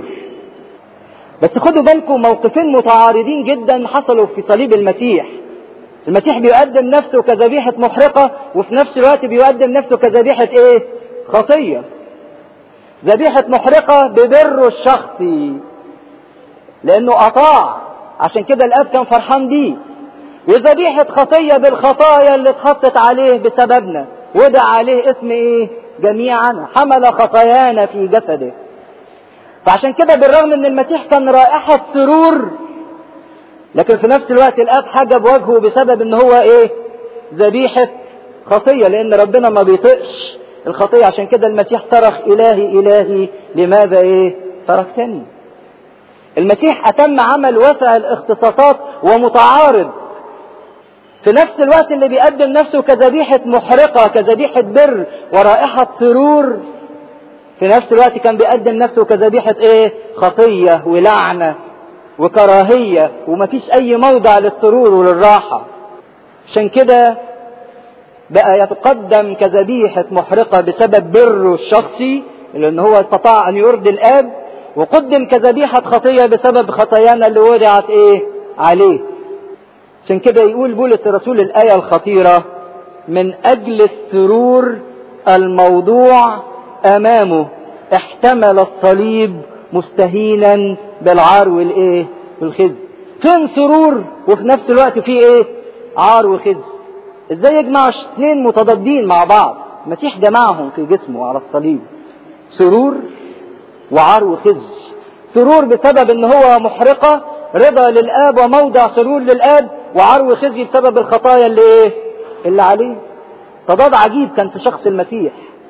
بس خدوا بالكم موقفين متعارضين جدا حصلوا في صليب المسيح المسيح بيقدم نفسه كذبيحة محرقة وفي نفس الوقت بيقدم نفسه كذبيحة ايه خطية ذبيحة محرقة ببره الشخصي لانه اطاع عشان كده الاب كان فرحان بيه وذبيحة خطية بالخطايا اللي اتحطت عليه بسببنا وضع عليه اسم ايه جميعا حمل خطايانا في جسده فعشان كده بالرغم ان المسيح كان رائحة سرور لكن في نفس الوقت الاب حجب وجهه بسبب ان هو ايه ذبيحة خطية لان ربنا ما بيطقش الخطية عشان كده المسيح صرخ الهي الهي لماذا ايه تركتني المسيح اتم عمل وسع الاختصاصات ومتعارض في نفس الوقت اللي بيقدم نفسه كذبيحة محرقة كذبيحة بر ورائحة سرور في نفس الوقت كان بيقدم نفسه كذبيحة ايه خطية ولعنة وكراهية ومفيش اي موضع للسرور وللراحة عشان كده بقى يتقدم كذبيحة محرقة بسبب بره الشخصي لان هو استطاع ان يرضي الاب وقدم كذبيحة خطية بسبب خطايانا اللي وضعت ايه عليه عشان كده يقول بولس الرسول الآية الخطيرة من أجل السرور الموضوع أمامه احتمل الصليب مستهينا بالعار والإيه والخزي فين سرور وفي نفس الوقت في إيه عار وخزي ازاي يجمع اثنين متضادين مع بعض المسيح جمعهم في جسمه على الصليب سرور وعار وخزي سرور بسبب ان هو محرقة رضا للاب وموضع سرور للاب وعرو خزي بسبب الخطايا اللي ايه اللي عليه تضاد عجيب كان في شخص المسيح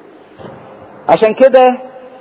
عشان كده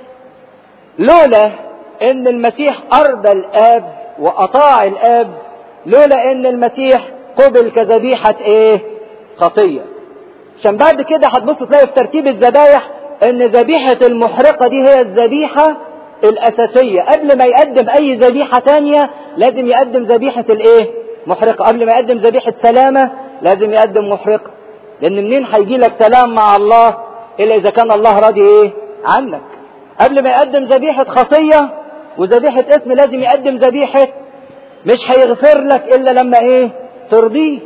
لولا ان المسيح ارضى الاب واطاع الاب لولا ان المسيح قبل كذبيحة ايه خطية عشان بعد كده هتبص تلاقي في ترتيب الذبايح ان ذبيحة المحرقة دي هي الذبيحة الاساسية قبل ما يقدم اي ذبيحة تانية لازم يقدم ذبيحة الايه محرقة قبل ما يقدم ذبيحة سلامة لازم يقدم محرقة لان منين هيجي لك سلام مع الله الا اذا كان الله راضي ايه عنك قبل ما يقدم ذبيحة خطية وذبيحة اسم لازم يقدم ذبيحة مش هيغفر لك الا لما ايه ترضيه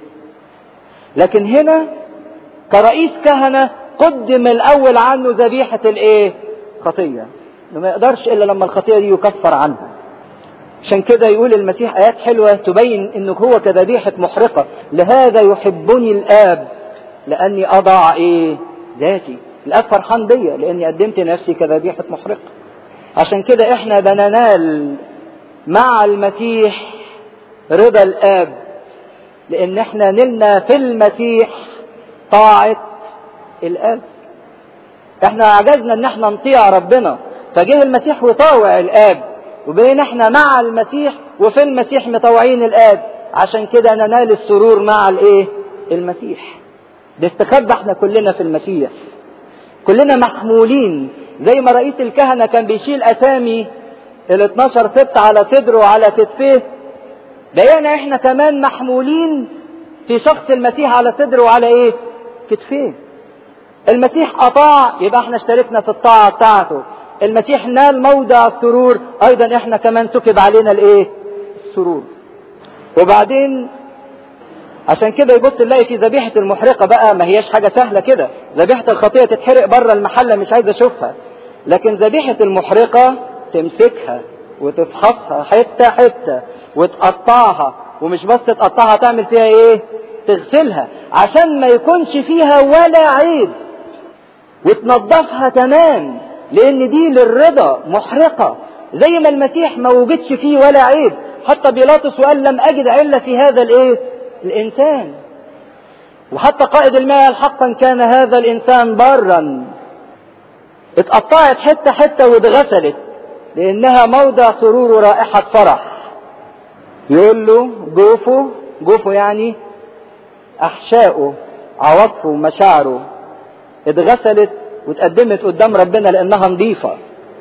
لكن هنا كرئيس كهنة قدم الاول عنه ذبيحة الايه خطية ما يقدرش الا لما الخطية دي يكفر عنها عشان كده يقول المسيح ايات حلوة تبين انه هو كذبيحة محرقة لهذا يحبني الاب لاني اضع ايه ذاتي الاب فرحان بيا لاني قدمت نفسي كذبيحة محرقة عشان كده احنا بننال مع المسيح رضا الاب لان احنا نلنا في المسيح طاعة الاب احنا عجزنا ان احنا نطيع ربنا فجه المسيح وطاوع الاب وبين احنا مع المسيح وفي المسيح مطوعين الاب عشان كده ننال السرور مع الايه المسيح باستخبى احنا كلنا في المسيح كلنا محمولين زي ما رئيس الكهنة كان بيشيل اسامي ال 12 ست على صدره وعلى كتفيه بقينا احنا كمان محمولين في شخص المسيح على صدره وعلى ايه كتفيه المسيح اطاع يبقى احنا اشتركنا في الطاعة بتاعته المسيح نال موضع السرور ايضا احنا كمان سكب علينا الايه السرور وبعدين عشان كده يبص نلاقي في ذبيحة المحرقة بقى ما هياش حاجة سهلة كده ذبيحة الخطية تتحرق بره المحلة مش عايز اشوفها لكن ذبيحة المحرقة تمسكها وتفحصها حتة حتة وتقطعها ومش بس تقطعها تعمل فيها ايه تغسلها عشان ما يكونش فيها ولا عيب وتنظفها تمام لان دي للرضا محرقة زي ما المسيح ما وجدش فيه ولا عيب حتى بيلاطس وقال لم اجد علة في هذا الايه الانسان وحتى قائد المال حقا كان هذا الانسان بارا اتقطعت حتة حتة واتغسلت لانها موضع سرور ورائحة فرح يقول له جوفه جوفه يعني احشائه عواطفه ومشاعره اتغسلت واتقدمت قدام ربنا لانها نظيفة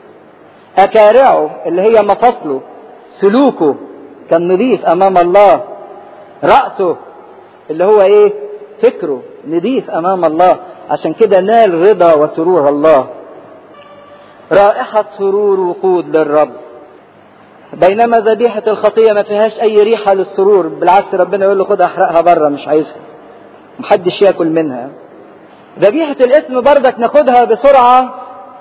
اكارعه اللي هي مفاصله سلوكه كان نظيف امام الله رأسه اللي هو ايه فكره نظيف امام الله عشان كده نال رضا وسرور الله رائحة سرور وقود للرب بينما ذبيحة الخطية ما فيهاش أي ريحة للسرور بالعكس ربنا يقول له خد أحرقها بره مش عايزها محدش ياكل منها ذبيحة الاسم بردك ناخدها بسرعة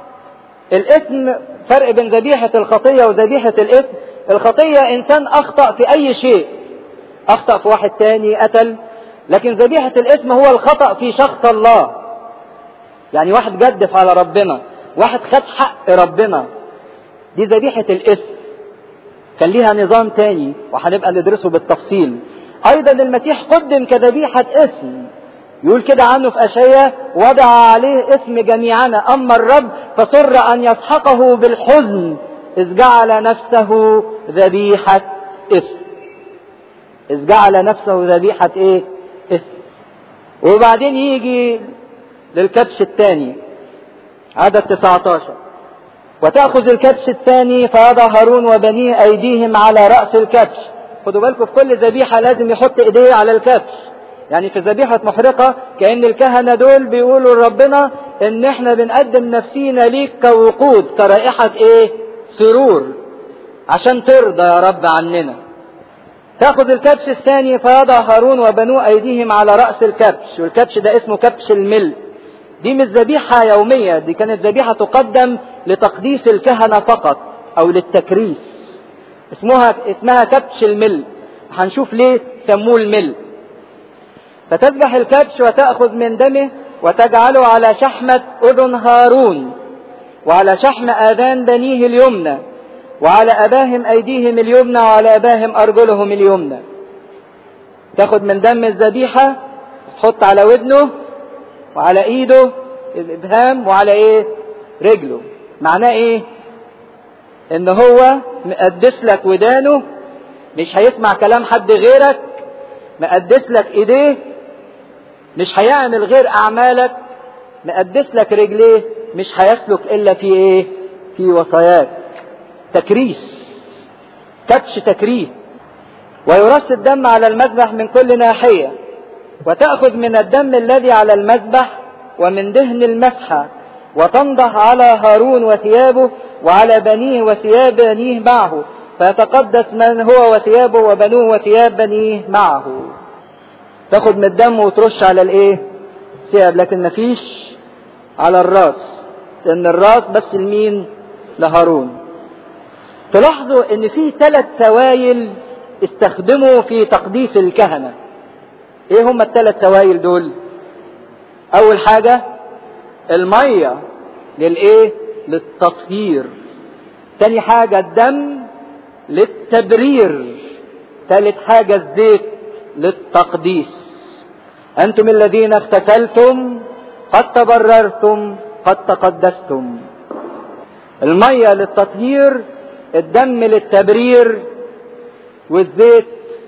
الاسم فرق بين ذبيحة الخطية وذبيحة الاسم الخطية إنسان أخطأ في أي شيء اخطأ في واحد تاني قتل لكن ذبيحة الاسم هو الخطأ في شخص الله يعني واحد جدف على ربنا واحد خد حق ربنا دي ذبيحة الاسم كان ليها نظام تاني وهنبقى ندرسه بالتفصيل ايضا المسيح قدم كذبيحة اسم يقول كده عنه في اشياء وضع عليه اسم جميعنا اما الرب فسر ان يسحقه بالحزن اذ جعل نفسه ذبيحة اسم اذ جعل نفسه ذبيحة ايه اسم وبعدين يجي للكبش الثاني عدد 19 وتأخذ الكبش الثاني فيضع هارون وبنيه أيديهم على رأس الكبش خدوا بالكم في كل ذبيحة لازم يحط إيديه على الكبش يعني في ذبيحة محرقة كأن الكهنة دول بيقولوا لربنا إن إحنا بنقدم نفسينا ليك كوقود كرائحة إيه؟ سرور عشان ترضى يا رب عننا. تاخذ الكبش الثاني فيضع هارون وبنوه أيديهم على رأس الكبش والكبش ده اسمه كبش الملء. دي مش ذبيحة يومية دي كانت ذبيحة تقدم لتقديس الكهنة فقط أو للتكريس. اسمها اسمها كبش الملء. هنشوف ليه سموه الملء. فتذبح الكبش وتأخذ من دمه وتجعله على شحمة أذن هارون وعلى شحم آذان بنيه اليمنى وعلى أباهم أيديهم اليمنى وعلى أباهم أرجلهم اليمنى تاخد من دم الذبيحة تحط على ودنه وعلى إيده الإبهام وعلى إيه رجله معناه إيه إن هو مقدس لك ودانه مش هيسمع كلام حد غيرك مقدس لك إيديه مش هيعمل غير اعمالك مقدس لك رجليه مش هيسلك الا في ايه في وصاياك تكريس كبش تكريس ويرص الدم على المذبح من كل ناحيه وتاخذ من الدم الذي على المذبح ومن دهن المسحه وتنضح على هارون وثيابه وعلى بنيه وثياب بنيه معه فيتقدس من هو وثيابه وبنوه وثياب بنيه معه تاخد من الدم وترش على الايه ثياب لكن مفيش على الراس لان الراس بس لمين لهارون تلاحظوا ان في ثلاث سوائل استخدموا في تقديس الكهنه ايه هم الثلاث سوائل دول اول حاجه الميه للايه للتطهير تاني حاجه الدم للتبرير ثالث حاجه الزيت للتقديس انتم الذين اغتسلتم قد تبررتم قد تقدستم الميه للتطهير الدم للتبرير والزيت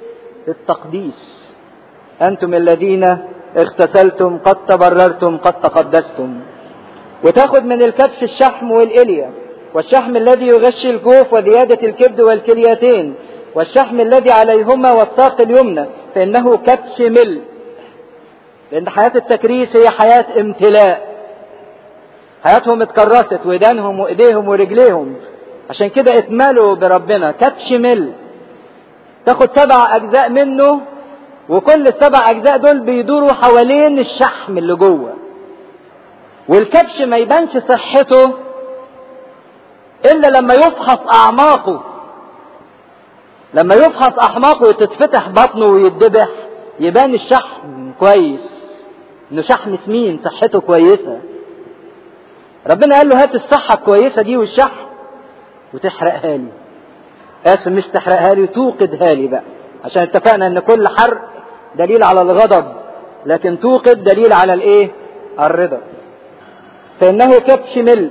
للتقديس انتم الذين اغتسلتم قد تبررتم قد تقدستم وتاخذ من الكبش الشحم والإلية والشحم الذي يغشي الجوف وزيادة الكبد والكليتين والشحم الذي عليهما والساق اليمنى فإنه كبش ملء لأن حياة التكريس هي حياة امتلاء حياتهم اتكرست ودانهم وإيديهم ورجليهم عشان كده اتملوا بربنا كبش ملء تاخد سبع أجزاء منه وكل السبع أجزاء دول بيدوروا حوالين الشحم اللي جوه والكبش ما يبانش صحته إلا لما يفحص أعماقه لما يفحص احماقه وتتفتح بطنه ويتذبح يبان الشحم كويس انه شحم سمين صحته كويسه ربنا قال له هات الصحه الكويسه دي والشحم وتحرقها لي اسف مش تحرقها لي توقدها لي بقى عشان اتفقنا ان كل حرق دليل على الغضب لكن توقد دليل على الايه الرضا فانه كبش ملء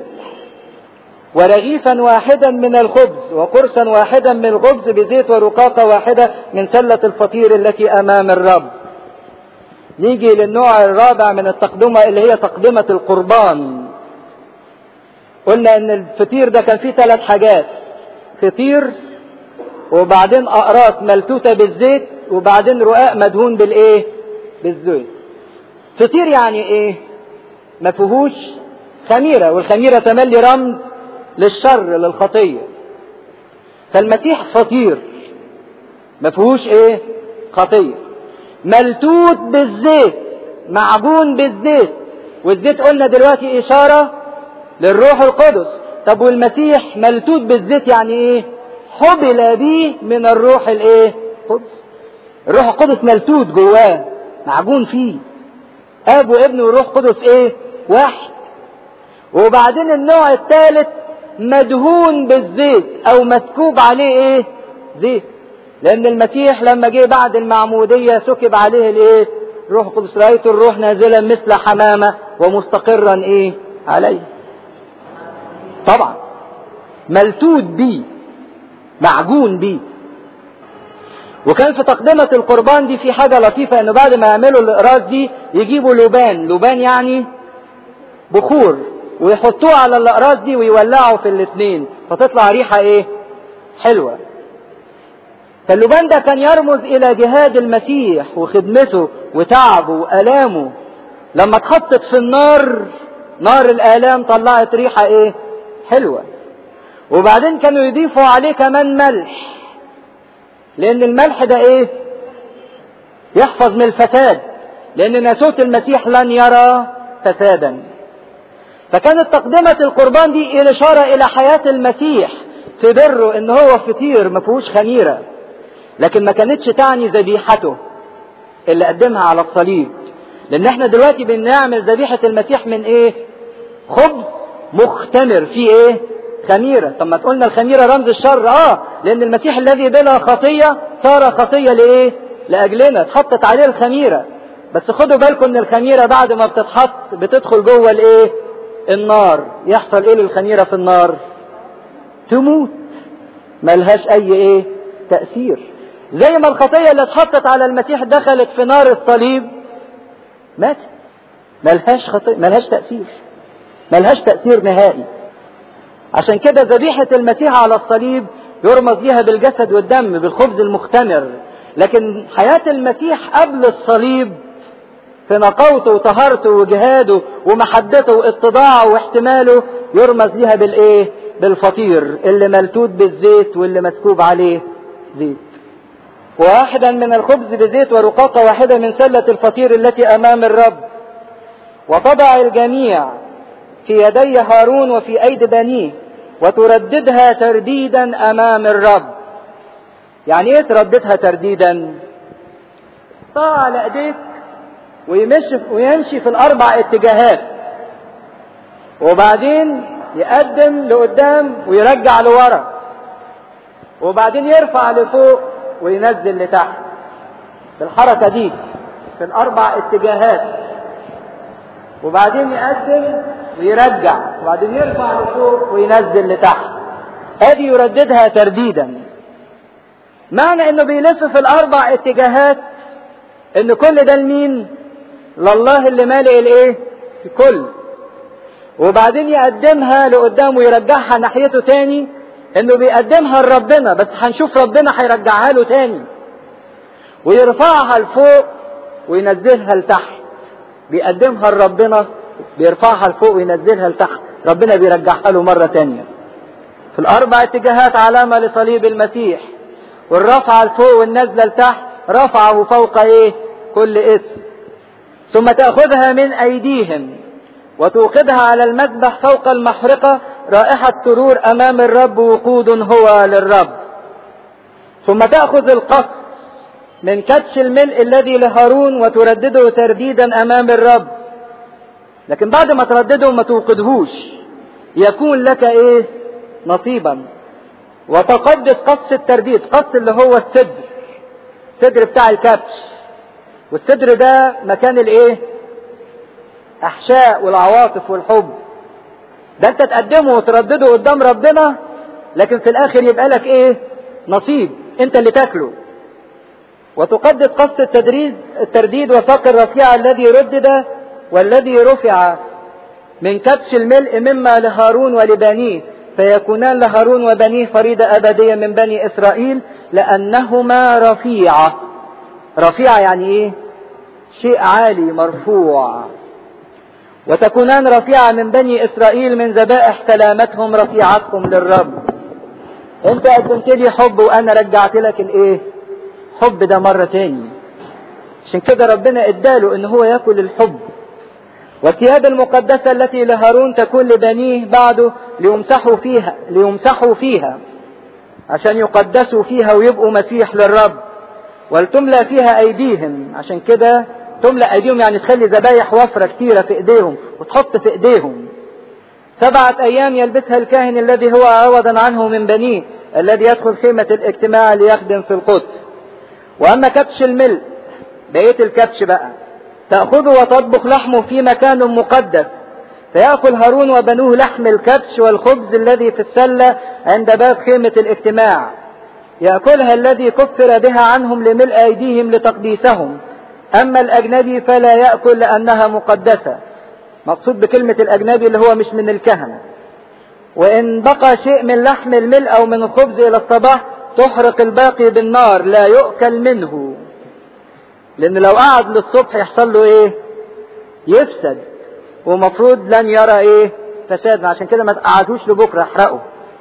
ورغيفا واحدا من الخبز وقرصا واحدا من الخبز بزيت ورقاقة واحدة من سلة الفطير التي أمام الرب نيجي للنوع الرابع من التقدمة اللي هي تقدمة القربان قلنا ان الفطير ده كان فيه ثلاث حاجات فطير وبعدين اقراص ملتوته بالزيت وبعدين رقاق مدهون بالايه بالزيت فطير يعني ايه ما فيهوش خميره والخميره تملي رمز للشر للخطيه فالمسيح فطير ما فيهوش ايه خطيه ملتوت بالزيت معجون بالزيت والزيت قلنا دلوقتي اشاره للروح القدس طب والمسيح ملتوت بالزيت يعني ايه حبل به من الروح الايه قدس الروح القدس ملتوت جواه معجون فيه اب وابن وروح قدس ايه واحد وبعدين النوع الثالث مدهون بالزيت او مكوب عليه ايه زيت لان المسيح لما جه بعد المعمودية سكب عليه الايه روح القدس رأيت الروح نازلا مثل حمامة ومستقرا ايه عليه طبعا ملتوت بيه معجون بيه وكان في تقدمة القربان دي في حاجة لطيفة انه بعد ما يعملوا الاقراص دي يجيبوا لبان لبان يعني بخور ويحطوه على الاقراص دي ويولعوا في الاثنين فتطلع ريحة ايه حلوة فاللبان ده كان يرمز الى جهاد المسيح وخدمته وتعبه والامه لما اتحطت في النار نار الالام طلعت ريحة ايه حلوة وبعدين كانوا يضيفوا عليه كمان ملح لان الملح ده ايه يحفظ من الفساد لان ناسوت المسيح لن يرى فسادا فكانت تقدمة القربان دي الاشارة الى حياة المسيح في بره ان هو فطير ما فيهوش خميرة لكن ما كانتش تعني ذبيحته اللي قدمها على الصليب لان احنا دلوقتي بنعمل ذبيحة المسيح من ايه خبز مختمر فيه ايه خميرة طب ما تقولنا الخميرة رمز الشر اه لان المسيح الذي بلا خطية صار خطية لايه لاجلنا اتحطت عليه الخميرة بس خدوا بالكم ان الخميرة بعد ما بتتحط بتدخل جوه الايه النار يحصل ايه للخميرة في النار تموت ملهاش اي ايه تأثير زي ما الخطية اللي اتحطت على المسيح دخلت في نار الصليب مات ملهاش خطية ملهاش تأثير ملهاش تأثير نهائي عشان كده ذبيحة المسيح على الصليب يرمز ليها بالجسد والدم بالخبز المختمر لكن حياة المسيح قبل الصليب في نقاوته وطهارته وجهاده ومحبته واتضاعه واحتماله يرمز ليها بالايه بالفطير اللي ملتوت بالزيت واللي مسكوب عليه زيت واحدا من الخبز بزيت ورقاقة واحدة من سلة الفطير التي أمام الرب وتضع الجميع في يدي هارون وفي أيدي بنيه وترددها ترديدا أمام الرب يعني ايه ترددها ترديدا طاع على ايديك ويمشي ويمشي في الاربع اتجاهات وبعدين يقدم لقدام ويرجع لورا وبعدين يرفع لفوق وينزل لتحت بالحركة دي في الاربع اتجاهات وبعدين يقدم ويرجع وبعدين يرفع لفوق وينزل لتحت ادي يرددها ترديدا معنى انه بيلف في الاربع اتجاهات ان كل ده لمين لله اللي مالئ الايه الكل وبعدين يقدمها لقدام ويرجعها ناحيته تاني انه بيقدمها لربنا بس هنشوف ربنا هيرجعها له تاني ويرفعها لفوق وينزلها لتحت بيقدمها لربنا بيرفعها لفوق وينزلها لتحت ربنا بيرجعها له مرة تانية في الأربع اتجاهات علامة لصليب المسيح والرفعة لفوق والنزلة لتحت رفعه فوق ايه كل اسم ثم تأخذها من أيديهم وتوقدها على المذبح فوق المحرقة رائحة سرور أمام الرب وقود هو للرب ثم تأخذ القص من كتش الملء الذي لهارون وتردده ترديدا أمام الرب لكن بعد ما تردده ما توقدهوش يكون لك ايه نصيبا وتقدس قص الترديد قص اللي هو الصدر الصدر بتاع الكبش والصدر ده مكان الايه احشاء والعواطف والحب ده انت تقدمه وتردده قدام ربنا لكن في الاخر يبقى لك ايه نصيب انت اللي تاكله وتقدس قصد التدريد الترديد وساق الرفيع الذي ردد والذي رفع من كبش الملء مما لهارون ولبنيه فيكونان لهارون وبنيه فريدة أبدية من بني إسرائيل لأنهما رفيعة رفيعة يعني إيه شيء عالي مرفوع وتكونان رفيعة من بني إسرائيل من ذبائح سلامتهم رفيعتهم للرب انت قدمت لي حب وانا رجعت لك الايه حب ده مرة تاني عشان كده ربنا اداله ان هو ياكل الحب والثياب المقدسة التي لهارون تكون لبنيه بعده ليمسحوا فيها ليمسحوا فيها عشان يقدسوا فيها ويبقوا مسيح للرب ولتملى فيها ايديهم عشان كده تملى ايديهم يعني تخلي ذبايح وفرة كتيرة في ايديهم وتحط في ايديهم سبعة ايام يلبسها الكاهن الذي هو عوضا عنه من بنيه الذي يدخل خيمة الاجتماع ليخدم في القدس واما كبش الملء بقية الكبش بقى تأخذه وتطبخ لحمه في مكان مقدس فيأكل هارون وبنوه لحم الكبش والخبز الذي في السلة عند باب خيمة الاجتماع يأكلها الذي كفر بها عنهم لملء أيديهم لتقديسهم أما الأجنبي فلا يأكل لأنها مقدسة مقصود بكلمة الأجنبي اللي هو مش من الكهنة وإن بقى شيء من لحم الملء أو من الخبز إلى الصباح تحرق الباقي بالنار لا يؤكل منه لأن لو قعد للصبح يحصل له إيه؟ يفسد ومفروض لن يرى إيه؟ فساد عشان كده ما تقعدوش لبكرة احرقه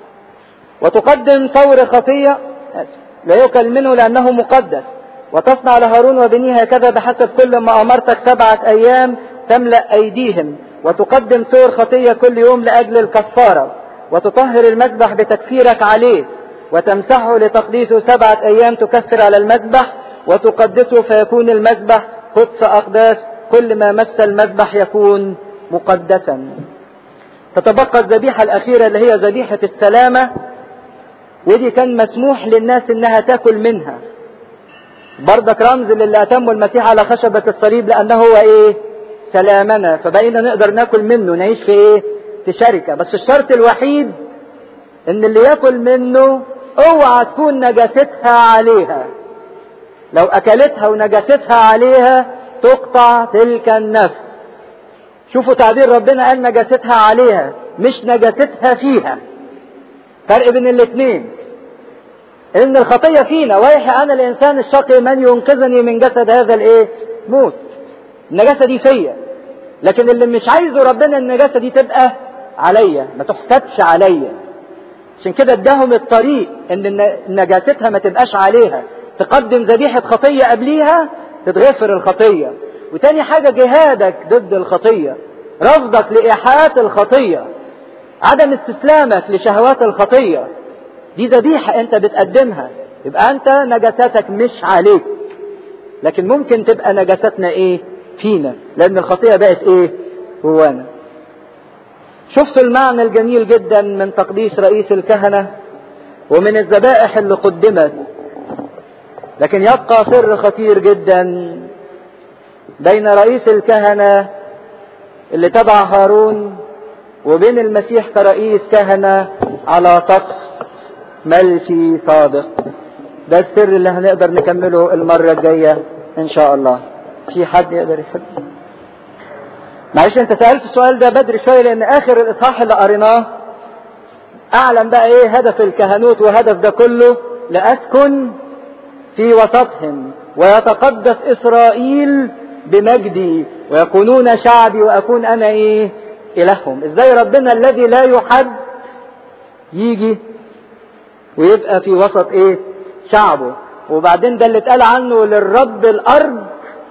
وتقدم ثور خطية لا يؤكل منه لأنه مقدس وتصنع لهارون وبنيه هكذا بحسب كل ما أمرتك سبعة أيام تملأ أيديهم وتقدم سور خطية كل يوم لأجل الكفارة وتطهر المذبح بتكفيرك عليه وتمسحه لتقديسه سبعة أيام تكفر على المذبح وتقدسه فيكون المذبح قدس أقداس كل ما مس المذبح يكون مقدسا تتبقى الذبيحة الأخيرة اللي هي ذبيحة السلامة ودي كان مسموح للناس انها تاكل منها بردك رمز للي اتموا المسيح على خشبة الصليب لانه هو ايه سلامنا فبقينا نقدر ناكل منه نعيش في ايه في شركة بس الشرط الوحيد ان اللي ياكل منه اوعى تكون نجاستها عليها لو اكلتها ونجاستها عليها تقطع تلك النفس شوفوا تعبير ربنا قال نجاستها عليها مش نجاستها فيها فرق بين الاثنين ان الخطية فينا ويحي انا الانسان الشقي من ينقذني من جسد هذا الايه موت النجاسة دي فيا لكن اللي مش عايزه ربنا النجاسة دي تبقى عليا ما تحسبش عليا عشان كده اداهم الطريق ان نجاستها ما تبقاش عليها تقدم ذبيحة خطية قبليها تتغفر الخطية وتاني حاجة جهادك ضد الخطية رفضك لإيحاءات الخطية عدم استسلامك لشهوات الخطية دي ذبيحة انت بتقدمها يبقى انت نجاساتك مش عليك لكن ممكن تبقى نجاساتنا ايه فينا لان الخطية بقت ايه جوانا شفتوا المعنى الجميل جدا من تقديس رئيس الكهنة ومن الذبائح اللي قدمت لكن يبقى سر خطير جدا بين رئيس الكهنة اللي تبع هارون وبين المسيح كرئيس كهنة على طقس ملكي صادق ده السر اللي هنقدر نكمله المرة الجاية ان شاء الله في حد يقدر يحب معلش انت سألت السؤال ده بدري شوية لان اخر الاصحاح اللي قريناه اعلم بقى ايه هدف الكهنوت وهدف ده كله لاسكن في وسطهم ويتقدس اسرائيل بمجدي ويكونون شعبي واكون انا ايه الههم ازاي ربنا الذي لا يحد يجي ويبقى في وسط ايه شعبه وبعدين ده اللي اتقال عنه للرب الارض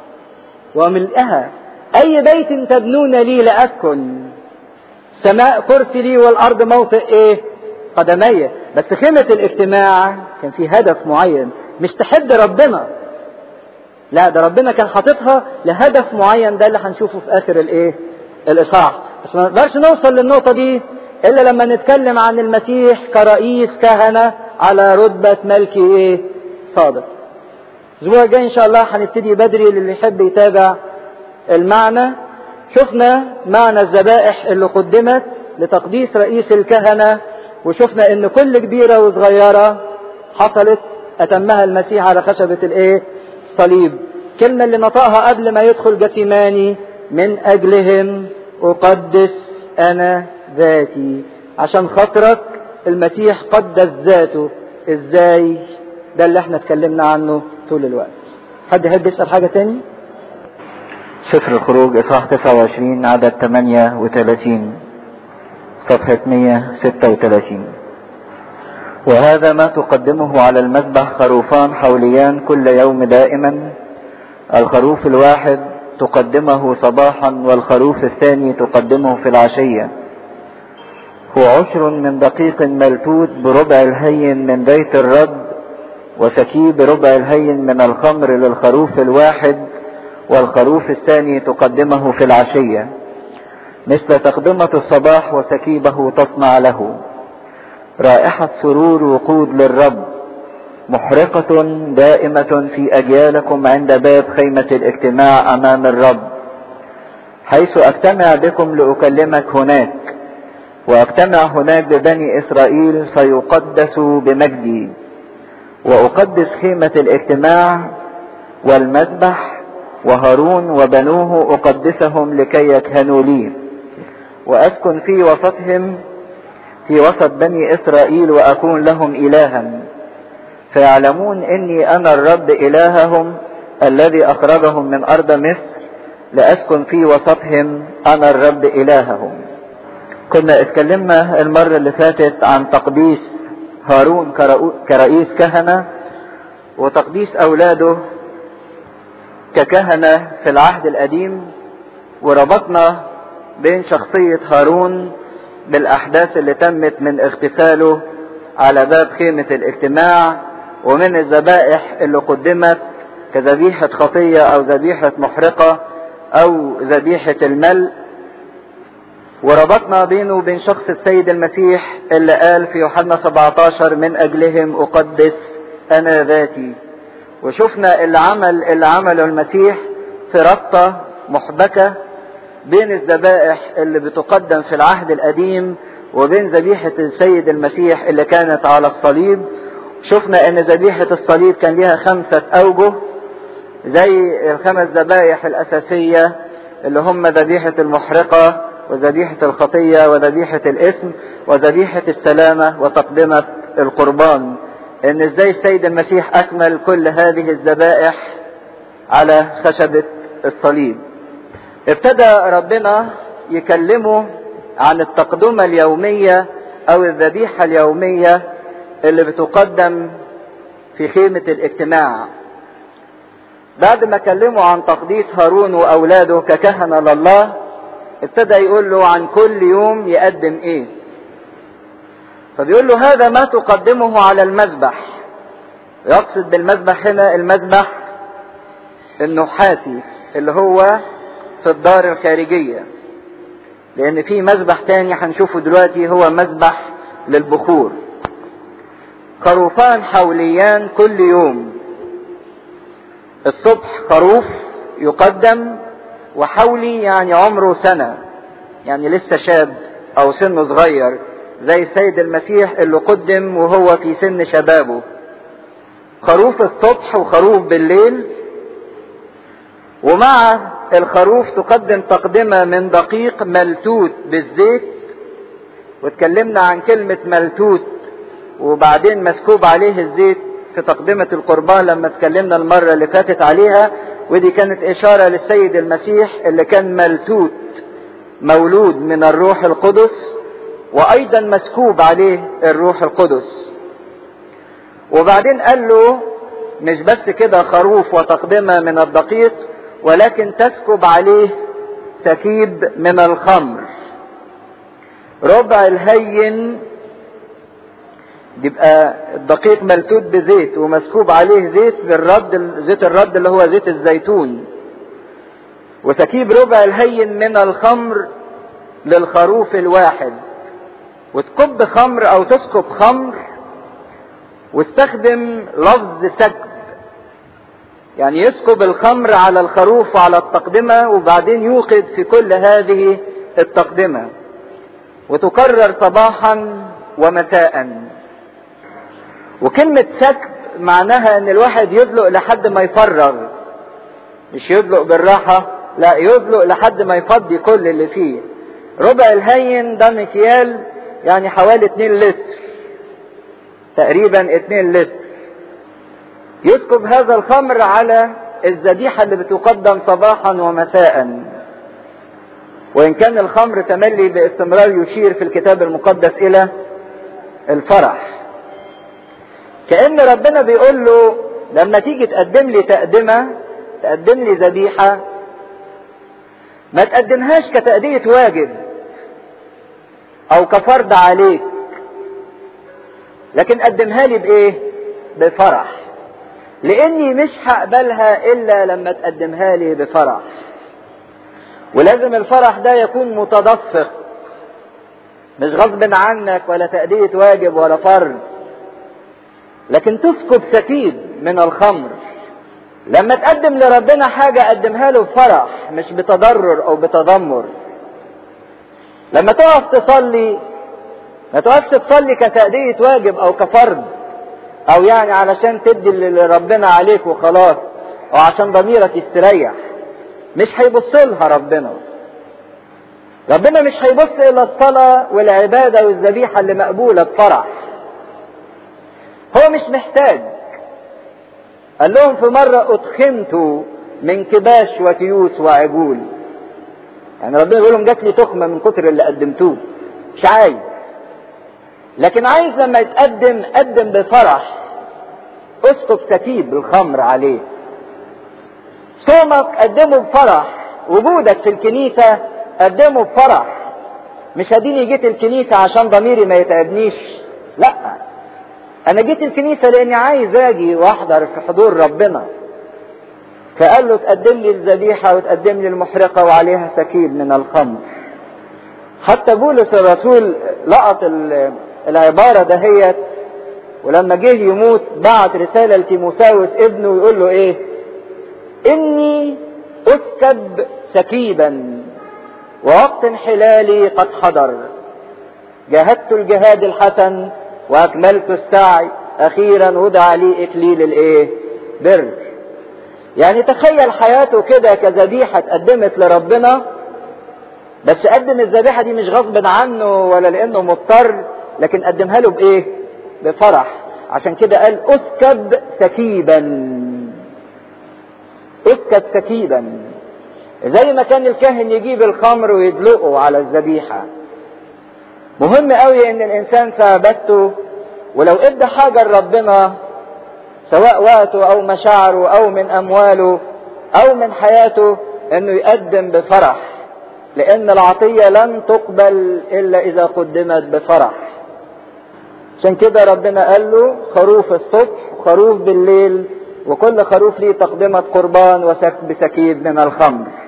وملئها اي بيت تبنون لي لاسكن سماء كرسي لي والارض موطئ ايه قدمي بس خيمة الاجتماع كان في هدف معين مش تحد ربنا لا ده ربنا كان حاططها لهدف معين ده اللي هنشوفه في اخر الايه الاصحاح بس ما نقدرش نوصل للنقطة دي الا لما نتكلم عن المسيح كرئيس كهنة على رتبة ملكي ايه صادق الاسبوع الجاي ان شاء الله هنبتدي بدري للي يحب يتابع المعنى شفنا معنى الذبائح اللي قدمت لتقديس رئيس الكهنة وشفنا ان كل كبيرة وصغيرة حصلت اتمها المسيح على خشبة الايه الصليب كلمة اللي نطقها قبل ما يدخل جثيماني من اجلهم اقدس انا ذاتي عشان خاطرك المسيح قدس ذاته ازاي ده اللي احنا اتكلمنا عنه طول الوقت حد يحب يسأل حاجة تاني سفر الخروج اصحاح 29 عدد 38 صفحة 136 وهذا ما تقدمه على المذبح خروفان حوليان كل يوم دائما الخروف الواحد تقدمه صباحا والخروف الثاني تقدمه في العشية هو عشر من دقيق ملتوت بربع الهين من بيت الرب وسكيب ربع الهين من الخمر للخروف الواحد والخروف الثاني تقدمه في العشية مثل تقدمة الصباح وسكيبه تصنع له رائحة سرور وقود للرب محرقة دائمة في أجيالكم عند باب خيمة الاجتماع أمام الرب حيث أجتمع بكم لأكلمك هناك وأجتمع هناك ببني إسرائيل فيقدسوا بمجدي وأقدس خيمة الاجتماع والمذبح وهارون وبنوه أقدسهم لكي يكهنوا لي وأسكن في وسطهم في وسط بني إسرائيل وأكون لهم إلها فيعلمون إني أنا الرب إلههم الذي أخرجهم من أرض مصر لأسكن في وسطهم أنا الرب إلههم كنا اتكلمنا المرة اللي فاتت عن تقديس هارون كرئيس كهنة وتقديس أولاده ككهنة في العهد القديم وربطنا بين شخصية هارون بالأحداث اللي تمت من اغتساله على باب خيمة الاجتماع ومن الذبائح اللي قدمت كذبيحة خطية أو ذبيحة محرقة أو ذبيحة الملء وربطنا بينه وبين شخص السيد المسيح اللي قال في يوحنا 17 من أجلهم أقدس أنا ذاتي وشفنا اللي عمل اللي عمله المسيح في ربطة محبكة بين الذبائح اللي بتقدم في العهد القديم وبين ذبيحة السيد المسيح اللي كانت على الصليب شفنا ان ذبيحة الصليب كان ليها خمسة اوجه زي الخمس ذبائح الاساسية اللي هم ذبيحة المحرقة وذبيحة الخطية وذبيحة الاسم وذبيحة السلامة وتقدمة القربان ان ازاي السيد المسيح اكمل كل هذه الذبائح على خشبة الصليب ابتدى ربنا يكلمه عن التقدمة اليومية او الذبيحة اليومية اللي بتقدم في خيمة الاجتماع بعد ما كلمه عن تقديس هارون واولاده ككهنة لله ابتدى يقول له عن كل يوم يقدم ايه فبيقول له هذا ما تقدمه على المذبح يقصد بالمذبح هنا المذبح النحاسي اللي هو في الدار الخارجية لان في مذبح تاني هنشوفه دلوقتي هو مذبح للبخور خروفان حوليان كل يوم الصبح خروف يقدم وحولي يعني عمره سنة يعني لسه شاب او سنه صغير زي السيد المسيح اللي قدم وهو في سن شبابه خروف الصبح وخروف بالليل ومع الخروف تقدم تقدمة من دقيق ملتوت بالزيت واتكلمنا عن كلمة ملتوت وبعدين مسكوب عليه الزيت في تقدمة القربان لما اتكلمنا المرة اللي فاتت عليها ودي كانت إشارة للسيد المسيح اللي كان ملتوت مولود من الروح القدس وأيضا مسكوب عليه الروح القدس وبعدين قال له مش بس كده خروف وتقدمة من الدقيق ولكن تسكب عليه سكيب من الخمر ربع الهين يبقى الدقيق ملتوت بزيت ومسكوب عليه زيت بالرد زيت الرد اللي هو زيت الزيتون وتكيب ربع الهين من الخمر للخروف الواحد وتكب خمر او تسكب خمر واستخدم لفظ سكب يعني يسكب الخمر على الخروف وعلى التقدمة وبعدين يوقد في كل هذه التقدمة وتكرر صباحا ومساء وكلمة سكب معناها ان الواحد يدلق لحد ما يفرغ مش يدلق بالراحة لا يدلق لحد ما يفضي كل اللي فيه ربع الهين ده مكيال يعني حوالي 2 لتر تقريبا 2 لتر يسكب هذا الخمر على الذبيحة اللي بتقدم صباحا ومساء وإن كان الخمر تملي باستمرار يشير في الكتاب المقدس إلى الفرح كأن ربنا بيقول له لما تيجي تقدم لي تقدمة تقدم لي ذبيحة ما تقدمهاش كتأدية واجب أو كفرض عليك لكن قدمها لي بإيه؟ بفرح لاني مش هقبلها الا لما تقدمها لي بفرح ولازم الفرح ده يكون متدفق مش غصب عنك ولا تأدية واجب ولا فرض لكن تسكب سكيب من الخمر لما تقدم لربنا حاجة قدمها له بفرح مش بتضرر او بتذمر لما تقف تصلي ما تقفش تصلي كتأدية واجب او كفرض او يعني علشان تدي اللي ربنا عليك وخلاص او عشان ضميرك يستريح مش هيبص لها ربنا ربنا مش هيبص الى الصلاة والعبادة والذبيحة اللي مقبولة بفرح هو مش محتاج قال لهم في مرة اتخمت من كباش وتيوس وعجول يعني ربنا بيقول لهم جات لي تخمة من كتر اللي قدمتوه مش عايز لكن عايز لما يتقدم قدم بفرح اسقط سكيب الخمر عليه صومك قدمه بفرح وجودك في الكنيسة قدمه بفرح مش اديني جيت الكنيسة عشان ضميري ما يتعبنيش لا انا جيت الكنيسة لاني عايز اجي واحضر في حضور ربنا فقال له تقدم لي الذبيحة وتقدم لي المحرقة وعليها سكيب من الخمر حتى بولس الرسول لقط العبارة دهيت ولما جه يموت بعت رسالة لتيموساوس ابنه يقول له ايه اني اسكب سكيبا ووقت انحلالي قد حضر جاهدت الجهاد الحسن واكملت السعي اخيرا وضع لي اكليل الايه بر يعني تخيل حياته كده كذبيحة اتقدمت لربنا بس قدم الذبيحة دي مش غصب عنه ولا لانه مضطر لكن قدمها له بايه بفرح عشان كده قال اسكب سكيبا اسكب سكيبا زي ما كان الكاهن يجيب الخمر ويدلقه على الذبيحة مهم قوي ان الانسان في عبادته ولو ادى حاجة لربنا سواء وقته او مشاعره او من امواله او من حياته انه يقدم بفرح لان العطية لن تقبل الا اذا قدمت بفرح عشان كده ربنا قال له خروف الصبح وخروف بالليل وكل خروف ليه تقدمة قربان وسكب سكيب من الخمر